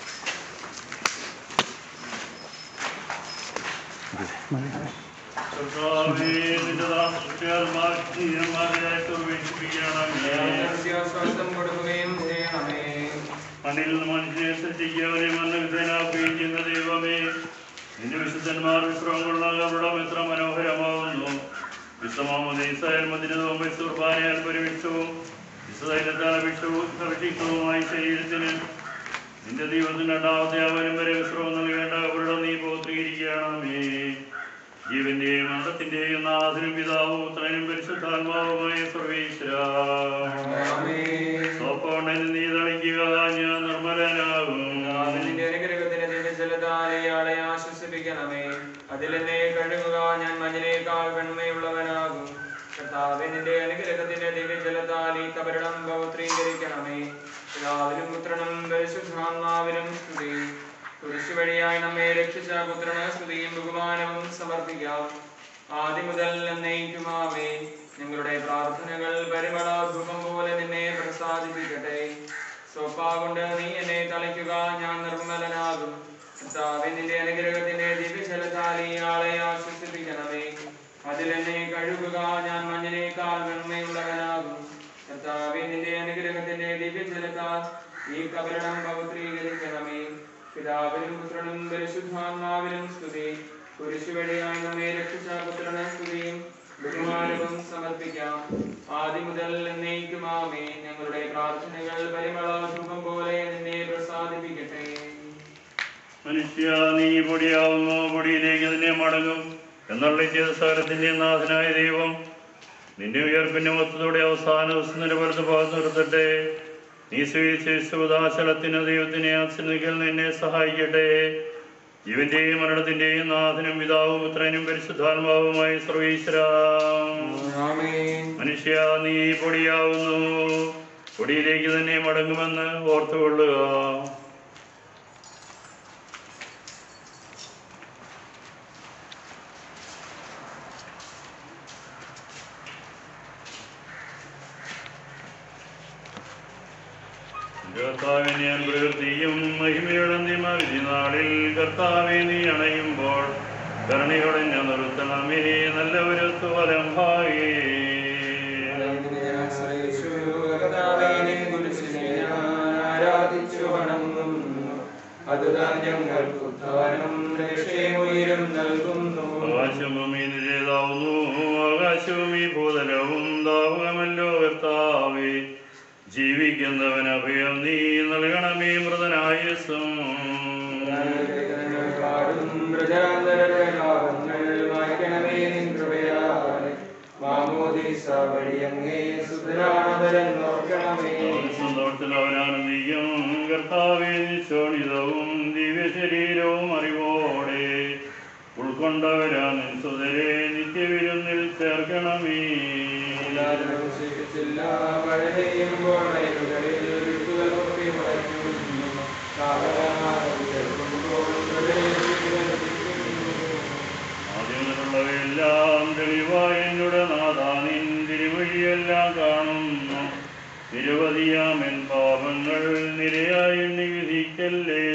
ശ്വാസം കൊടുക്കുകയും ചെയ്യണമേ മണ്ണിൽ നിന്ന് മനുഷ്യനെ സൃഷ്ടിക്കുകവരെ മണ്ണ് വിധനാക്കുകയും ചെയ്യുന്ന ദൈവമേ നിന്റെ വിശുദ്ധന്മാർ വിശ്രമങ്ങളുള്ള കവടം എത്ര മനോഹരമാവുന്നു വിശ്രമാമതീസായാൽ മതിരതവും വിശ്വർബാനയാൽ പരിവിഷ്ടവും വിശുദ്ധൈലത്താൽ അഭിഷ്ടവും അഭിഷിക്തവുമായി ശരീരത്തിന് നിന്റെ ദൈവത്തിന് രണ്ടാമത്തെ അവനും വരെ വിശ്രമം നൽകേണ്ട അവരുടെ നീ പോത്രീകരിക്കണമേ ജീവന്റെയും മരണത്തിന്റെയും നാഥനും പിതാവും പുത്രനും പരിശുദ്ധാത്മാവുമായ സർവീശ്വര സോപ്പോണ്ണൻ നീ തളിക്കുക ഞാൻ നിർമ്മലനാകും നിന്റെ അനുഗ്രഹത്തിന് നിന്റെ ജലതാലെ ആളെ ആശ്വസിപ്പിക്കണമേ അതിൽ എന്നെ കഴുകുക ഞാൻ മഞ്ഞിനേക്കാൾ വെണ്മയുള്ളവനാകും കർത്താവെ നിന്റെ അനുഗ്രഹത്തിന്റെ ദിവ്യ ജലത്താൽ ഈ കബരണം പൗത്രീകരിക്കണമേ പിതാവിനും പുത്രനും പരിശുദ്ധാത്മാവിനും സ്തുതി കുരിശു വഴിയായി നമ്മെ രക്ഷിച്ച പുത്രന് സ്തുതിയും ബഹുമാനവും സമർപ്പിക്കാം ആദ്യം മുതൽ എന്നേക്കുമാവേ ഞങ്ങളുടെ പ്രാർത്ഥനകൾ പരിമള ധൂപം പോലെ നിന്നെ പ്രസാദിപ്പിക്കട്ടെ സോപ്പാ കൊണ്ട് നീ എന്നെ തളിക്കുക ഞാൻ നിർമ്മലനാകും കർത്താവേ നിന്റെ അനുഗ്രഹത്തിന്റെ ദിവ്യജലത്താൽ ഈ ആളെ ആശ്വസിപ്പിക്കണമേ അതിൽ എന്നെ കഴുകുക ഞാൻ മഞ്ഞിനേക്കാൾ വെണ്മയുള്ളവനാകും കർത്താവേ നിന്റെ അനുഗ്രഹത്തിന്റെ ദിവ്യജലത്താൽ ഈ കബരണം പവിത്രീകരിക്കണമേ പിതാവിനും പുത്രനും പരിശുദ്ധാത്മാവിനും സ്തുതി കുരിശു വഴിയായി നമ്മെ രക്ഷിച്ച പുത്രന് സ്തുതിയും ബഹുമാനവും സമർപ്പിക്കാം ആദ്യം മുതൽ എന്നേക്കുമാമേ ഞങ്ങളുടെ പ്രാർത്ഥനകൾ പരിമള ധൂപം പോലെ നിന്നെ പ്രസാദിപ്പിക്കട്ടെ മനുഷ്യ നീ പൊടിയാവുന്നു പൊടിയിലേക്ക് തന്നെ മടങ്ങും എന്നുള്ള ചെയ്ത സകലത്തിന്റെ നാഥനായ ദൈവം നിന്റെ ഉയർപ്പിന്റെ മൊത്തത്തോടെ അവസാന ദിവസം നിലപരത്ത് ഭാഗത്ത് നിർത്തട്ടെ നീ സ്വീകരിച്ചുദാശലത്തിന് ദൈവത്തിനെ ആശ്രയിക്കൽ നിന്നെ സഹായിക്കട്ടെ ജീവന്റെയും മരണത്തിന്റെയും നാഥനും പിതാവും പുത്രനും പരിശുദ്ധാത്മാവുമായി സർവീശ്വര മനുഷ്യ നീ പൊടിയാവുന്നു പൊടിയിലേക്ക് തന്നെ മടങ്ങുമെന്ന് ഓർത്തുകൊള്ളുക കർത്താവെ ഞാൻ പ്രവൃത്തിയും മഹിമയുടെ നാളിൽ കർത്താവെ നീ അണയുമ്പോൾ കരുണയോടെ നിർത്തണമേ നല്ല ഒരു തുവലം ഭാഗേ ആരാധിച്ചു വണങ്ങുന്നു അതുതാൻ ഞങ്ങൾക്ക് ഉദ്ധാനം രക്ഷയും നൽകുന്നു ആകാശവും ഈ നിജേതാവുന്നു ആകാശവും ഈ ഭൂതലവും ദാഹമല്ലോ കർത്താവേ ജീവിക്കുന്നവൻ അഭയം നീ നൽകണമേ മൃതനായസം പാടും പ്രജാന്തരരുടെ പാപങ്ങൾ മായ്ക്കണമേ നിൻ കൃപയാലെ മാമോദീസ വഴിയങ്ങേ സുധരാണവരൻ നോക്കണമേ സന്തോഷത്തിൽ അവനാനന്ദിക്കും കർത്താവേ നിശോണിതവും ദിവ്യ ശരീരവും അറിവോടെ ഉൾക്കൊണ്ടവരാൻ സുതരെ നിത്യവിരുന്നിൽ ചേർക്കണമേ ശേഷിച്ചില്ല മഴ പെയ്യുമ്പോൾ വയലുകളിൽ വിത്തുകൾ പൊട്ടി മുളയ്ക്കുന്നു കാവലാമരം കേൾക്കുമ്പോൾ ഹൃദയത്തിൽ ആദ്യമുള്ളവയെല്ലാം തെളിവായ എന്നോട് നാഥാ നിൻ തിരുവഴിയെല്ലാം കാണുന്നു നിരവധിയാമൻ പാപങ്ങൾ നിരയായി എണ്ണി വിധിക്കല്ലേ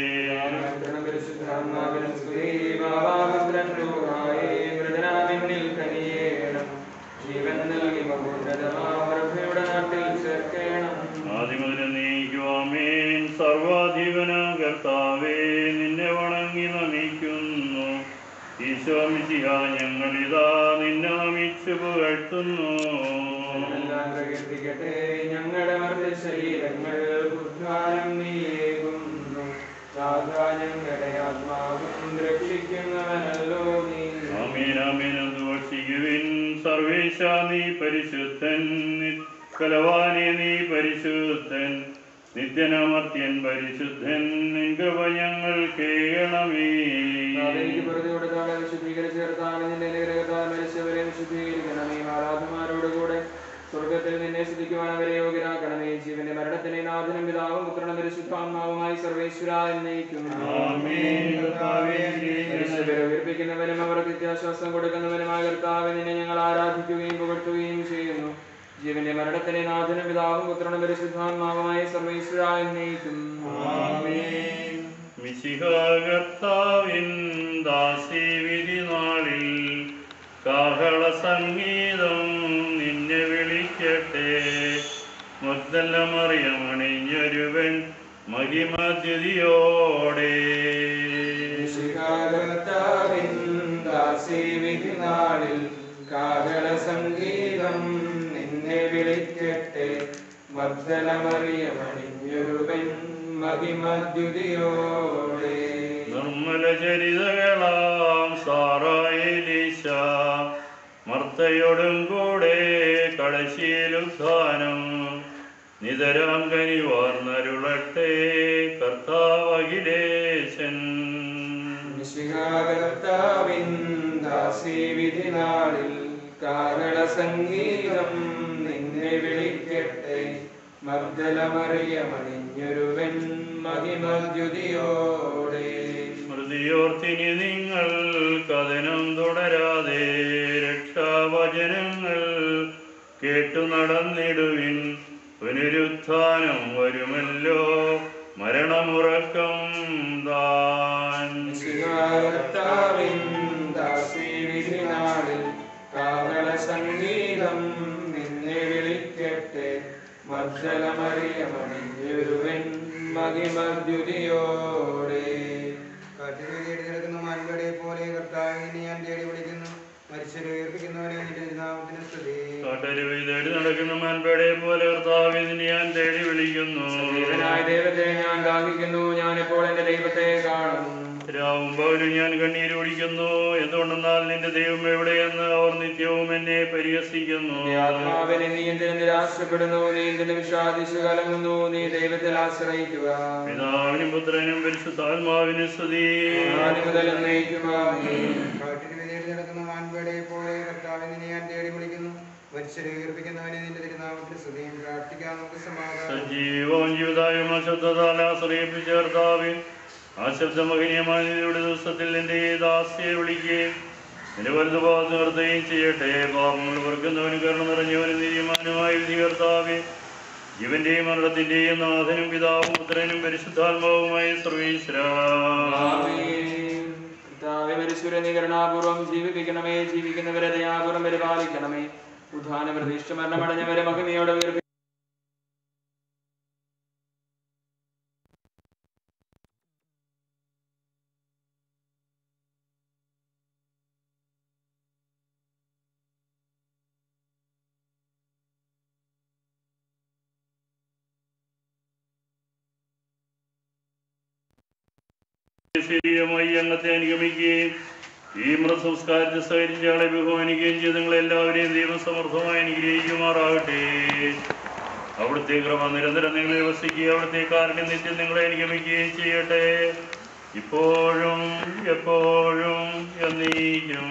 ജീവൻ നൽകി മഹോന്നതമാവരുടെ നാട്ടിൽ ചേർക്കണം ആദ്യമുതൽ നീക്കുവാമേൻ സർവാധിപന കർത്താവേ നിന്നെ വണങ്ങി നമിക്കുന്നു ഈശോമിശിഹ ഞങ്ങളിതാ നിന്നെ നമിച്ചു പുകഴ്ത്തുന്നു എല്ലാം പ്രകീർത്തിക്കട്ടെ ഞങ്ങളുടെ മർദ്ദ ശരീരങ്ങൾ ഉദ്ധാനം നീയേകുന്നു രാധാ ഞങ്ങളുടെ ആത്മാവും രക്ഷിക്കുന്നവനല്ലോ നീ ആമീനാമീനം ദോഷിക്കുവിൻ സർവേശ നീ പരിശുദ്ധൻ കലവാനെ നീ പരിശുദ്ധൻ നിത്യനമർത്യൻ പരിശുദ്ധൻ നിൻ കൃപ ഞങ്ങൾ കേൾക്കണമേ എനിക്ക് വെറുതെ കൊടുത്താളെ വിശുദ്ധീകരിച്ച് ചേർത്താണ് നിന്റെ അനുഗ്രഹത്താൽ മരിച്ചവരെ വിശുദ്ധീകരിക്കണമേ ആരാധമാരോട് കൂടെ സ്വർഗത്തിൽ നിന്നെ സ്തുതിക്കുവാൻ അവരെ യോഗ്യരാക്കണമേ ജീവന്റെ മരണത്തിനെ നാഥനും പിതാവും പുത്രനും പരിശുദ്ധാത്മാവുമായി സർവേശ്വര എന്നയിക്കുന്നു ആമേൻ കർത്താവേ മനുഷ്യരെ ഉയർപ്പിക്കുന്നവനും അവർക്ക് നിത്യാശ്വാസം കൊടുക്കുന്നവനുമായ കർത്താവ് നിന്നെ ഞങ്ങൾ ആരാധിക്കുകയും പുകഴ്ത്തുകയും ചെയ്യുന്നു ജീവന്റെ മരണത്തിനെ നാഥനും പിതാവും പുത്രനും പരിശുദ്ധാത്മാവുമായി സർവേശ്വര എന്നയിക്കുന്നു മിശിഹാകർത്താവിൻ ദാസീവിധി നാളിൽ കാഹള സംഗീതം നിന്നെ വിളിക്കട്ടെ മുത്തല്ലമറിയമണിഞ്ഞൊരുവൻ മഹിമദ്യുതിയോടെ കർത്താവിൻ ദാസീവിധി നാളിൽ കാഹള സംഗീതം നിന്നെ വിളിക്കട്ടെ മർദ്ദനമറിയമണിഞ്ഞൊരുവൻ മഹിമദ്യുതിയോടെ നിർമ്മല ചരിതകളാം സാറായിലീശ മർത്തയോടും കൂടെ കളശീലുദ്ധാനം നിതരാം കനിവാർന്നരുളട്ടെ കർത്താവകിലേശൻ വിധിനാളിൽ കാഹള സംഗീതം നിന്നെ വിളിക്കട്ടെ മർദ്ദലമറിയമണിഞ്ഞൊരുവൻ മഹിമദ്യുതിയോടെ സ്മൃതിയോർത്തിനി നിങ്ങൾ കഥനം തുടരാതെ രക്ഷാവചനങ്ങൾ കേട്ടു നടന്നിടുവിൻ പുനരുത്ഥാനം വരുമല്ലോ മരണമുറക്കം താൻ കർത്താവിൻ ദാസി വിധിനാളിൽ കാഹള സംഗീതം നിന്നെ വിളിക്കട്ടെ മർദ്ദലമറിയമണിഞ്ഞൊരുവൻ മഹിമദ്യുതിയോടെ കാറ്റിൽ തേടി നടക്കുന്ന മാൻപടെ പോലെ കർത്താവിനെ ഞാൻ തേടി വിളിക്കുന്നു മനുഷ്യരെ ഉയർപ്പിക്കുന്നവനെ നിന്റെ നാമത്തിന് സ്തുതി കാട്ടരുവി തേടി നടക്കുന്ന മാൻപേടെ പോലെ കർത്താവെ നിന്നെ ഞാൻ തേടി വിളിക്കുന്നു ദൈവനായ ദൈവത്തെ ഞാൻ ദാഹിക്കുന്നു ഞാൻ എപ്പോൾ എന്റെ ദൈവത്തെ കാണും രാവും പകലും ഞാൻ കണ്ണീര് കുടിക്കുന്നു എന്തുകൊണ്ടെന്നാൽ നിന്റെ ദൈവം എവിടെയെന്ന് അവർ നിത്യവും എന്നെ പരിഹസിക്കുന്നു നിന്റെ ആത്മാവിനെ നീ എന്തിനു നിരാശപ്പെടുന്നു നീ എന്തിനു വിഷാദിച്ചു കലങ്ങുന്നു നീ ദൈവത്തിൽ ആശ്രയിക്കുക പിതാവിനും പുത്രനും പരിശുദ്ധാത്മാവിനും സ്തുതി ആദ്യം മുതൽ എന്നേക്കുമായി. കാറ്റിൽ തേടി നടക്കുന്ന മാൻപടെ പോലെ കർത്താവിനെ ഞാൻ തേടി വിളിക്കുന്നു മനുഷ്യരെ ഉയർപ്പിക്കുന്നവനെ നിന്റെ തിരുനാമത്തിന് സ്തുതിയും പ്രാർത്ഥിക്കാൻ നമുക്ക് സമാധാനം സജീവവും ജീവിതായും അശബ്ദത്താൽ ആശ്രയിപ്പിച്ച കർത്താവെ ആ ശബ്ദമഹനീയമായ നിങ്ങളുടെ ദിവസത്തിൽ നിന്റെ ദാസ്യെ വിളിക്കുകയും നിന്റെ വലുത് ഭാഗത്ത് നിർത്തുകയും ചെയ്യട്ടെ പാപങ്ങൾ വെറുക്കുന്നവനും കരുണ നിറഞ്ഞവനും നീതിമാനുമായ വിധി കർത്താവെ ജീവന്റെയും മരണത്തിന്റെയും നാഥനും പിതാവും പുത്രനും പരിശുദ്ധാത്മാവുമായ സർവീശ്വര ആമേൻ. കർത്താവേ, പരിശുദ്ധ നീ കരുണാപൂർവം ജീവിപ്പിക്കണമേ ജീവിക്കുന്നവരെ ദയാപൂർവം പരിപാലിക്കണമേ ഉദ്ധാന പ്രതീക്ഷ മരണമടഞ്ഞവരെ മഹിമയോടെ ഉയർപ്പി ശരീരമായി അംഗത്തെ അനുഗമിക്കുകയും ഈ മൃതസംസ്കാരത്തെ സഹകരിച്ച് ഞങ്ങളെ ബഹുമാനിക്കുകയും ചെയ്ത് നിങ്ങളെല്ലാവരെയും ദൈവം സമർത്ഥമായി അനുഗ്രഹിക്കുമാറാകട്ടെ അവിടുത്തെ ക്രമ നിരന്തരം നിങ്ങളെ വസിക്കുകയും അവിടുത്തെ കാരുണ്യം നിത്യം നിങ്ങളെ അനുഗമിക്കുകയും ചെയ്യട്ടെ ഇപ്പോഴും എപ്പോഴും എന്നീക്കും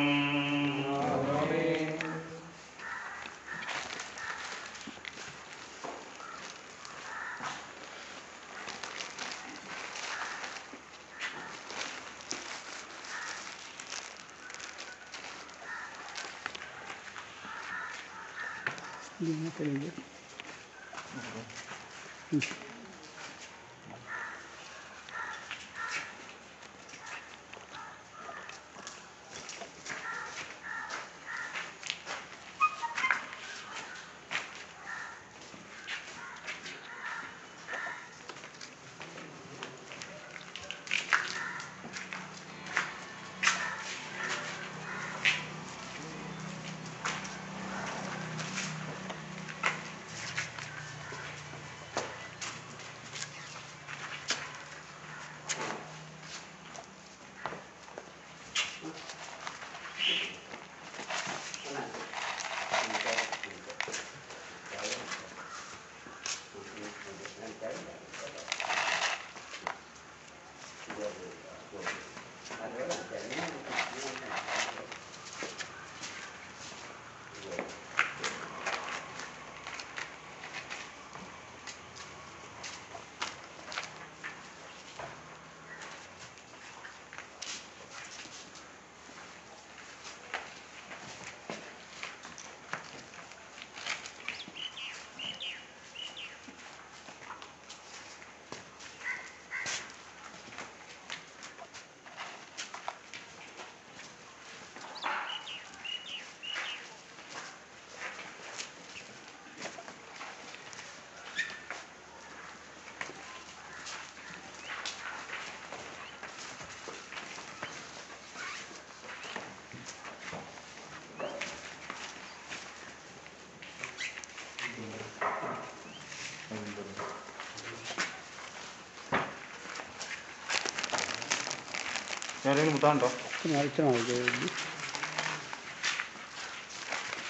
ഞാനതിന് മുത്താണ്ടോ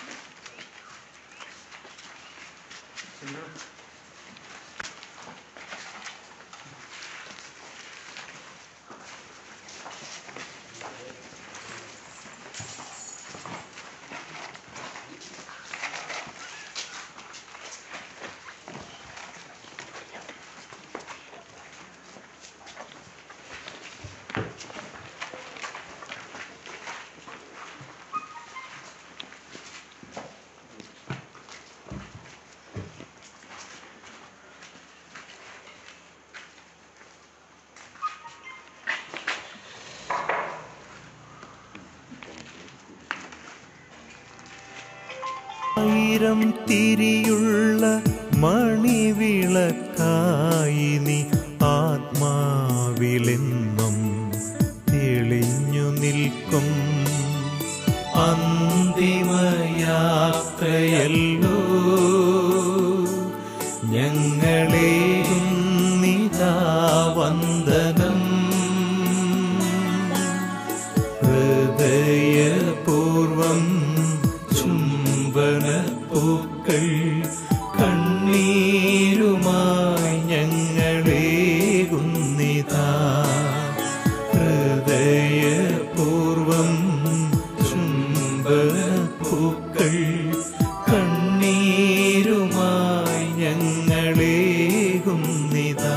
ആയിരം തിരിയുള്ള മണിവിളക്കായി നീ ആത്മാവിലെന്നും തെളിഞ്ഞു നിൽക്കും അന്തിമയാത്രയല്ലോ ഞങ്ങളേകും നിതാ വന്ദനം ഹൃദയപൂർവം ചുംബന പൂക്കൾ കണ്ണീരുമായി ഞങ്ങളേകുന്നിതാ ഹൃദയപൂർവം ചുംബന പൂക്കൾ കണ്ണീരുമായി ഞങ്ങളേകുന്നിതാ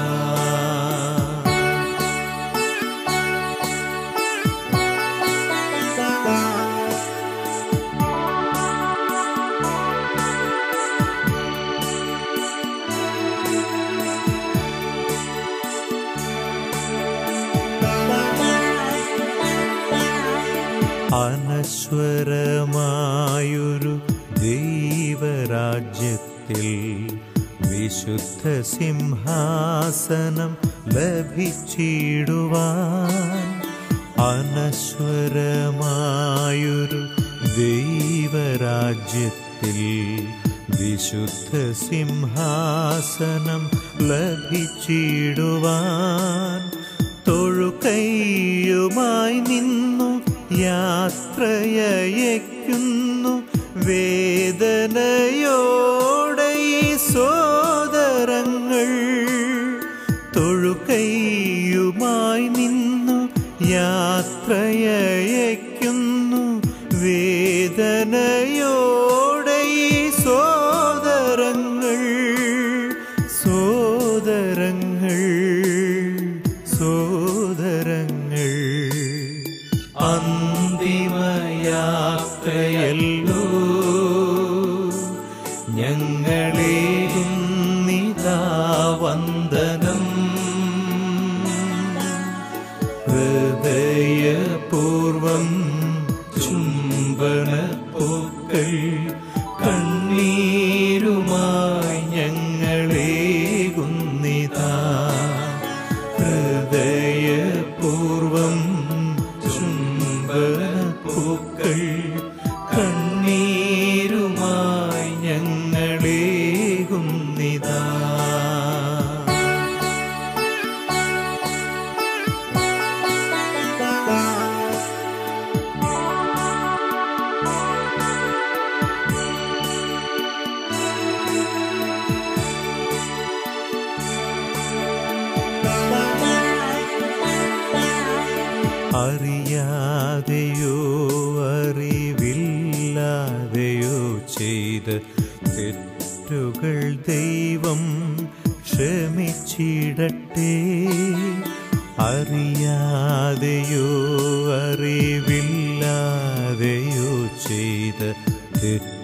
അനശ്വരമായൊരു ദൈവരാജ്യത്തിൽ വിശുദ്ധ സിംഹാസനം ലഭിച്ചിടുവാൻ അനശ്വരമായൊരു ദൈവരാജ്യത്തിൽ വിശുദ്ധ സിംഹാസനം ലഭിച്ചിടുവാൻ തൊഴുകൈയുമായി നിന്നു യാത്രയയക്കുന്നു വേദനയോടെ ഈ സോദരങ്ങൾ തൊഴുകൈയുമായി നിന്നു യാത്രയയക്കുന്നു വേദനയോടെ ഈ സോദരങ്ങൾ സോദരങ്ങൾ സോദരങ്ങൾ അന്തിമയാത്രയല്ലോ ഞങ്ങളേകും നിതാ വന്ദനം ഹൃദയപൂർവം ചുംബന പൂക്കൾ കണ്ണീരുമായി ഞങ്ങളേകുന്നിതാ ഹൃദയപൂർവം ചുംബന പൂക്കൾ കണ്ണീരുമായി ഞങ്ങളേകുന്നിതാ അറിയാതെയോ അറിവില്ലാതെയോ ചെയ്ത് തെറ്റുകൾ ദൈവം ക്ഷമിച്ചിടട്ടെ അറിയാതെയോ അറിവില്ലാതെയോ ചെയ്ത് തെറ്റുകൾ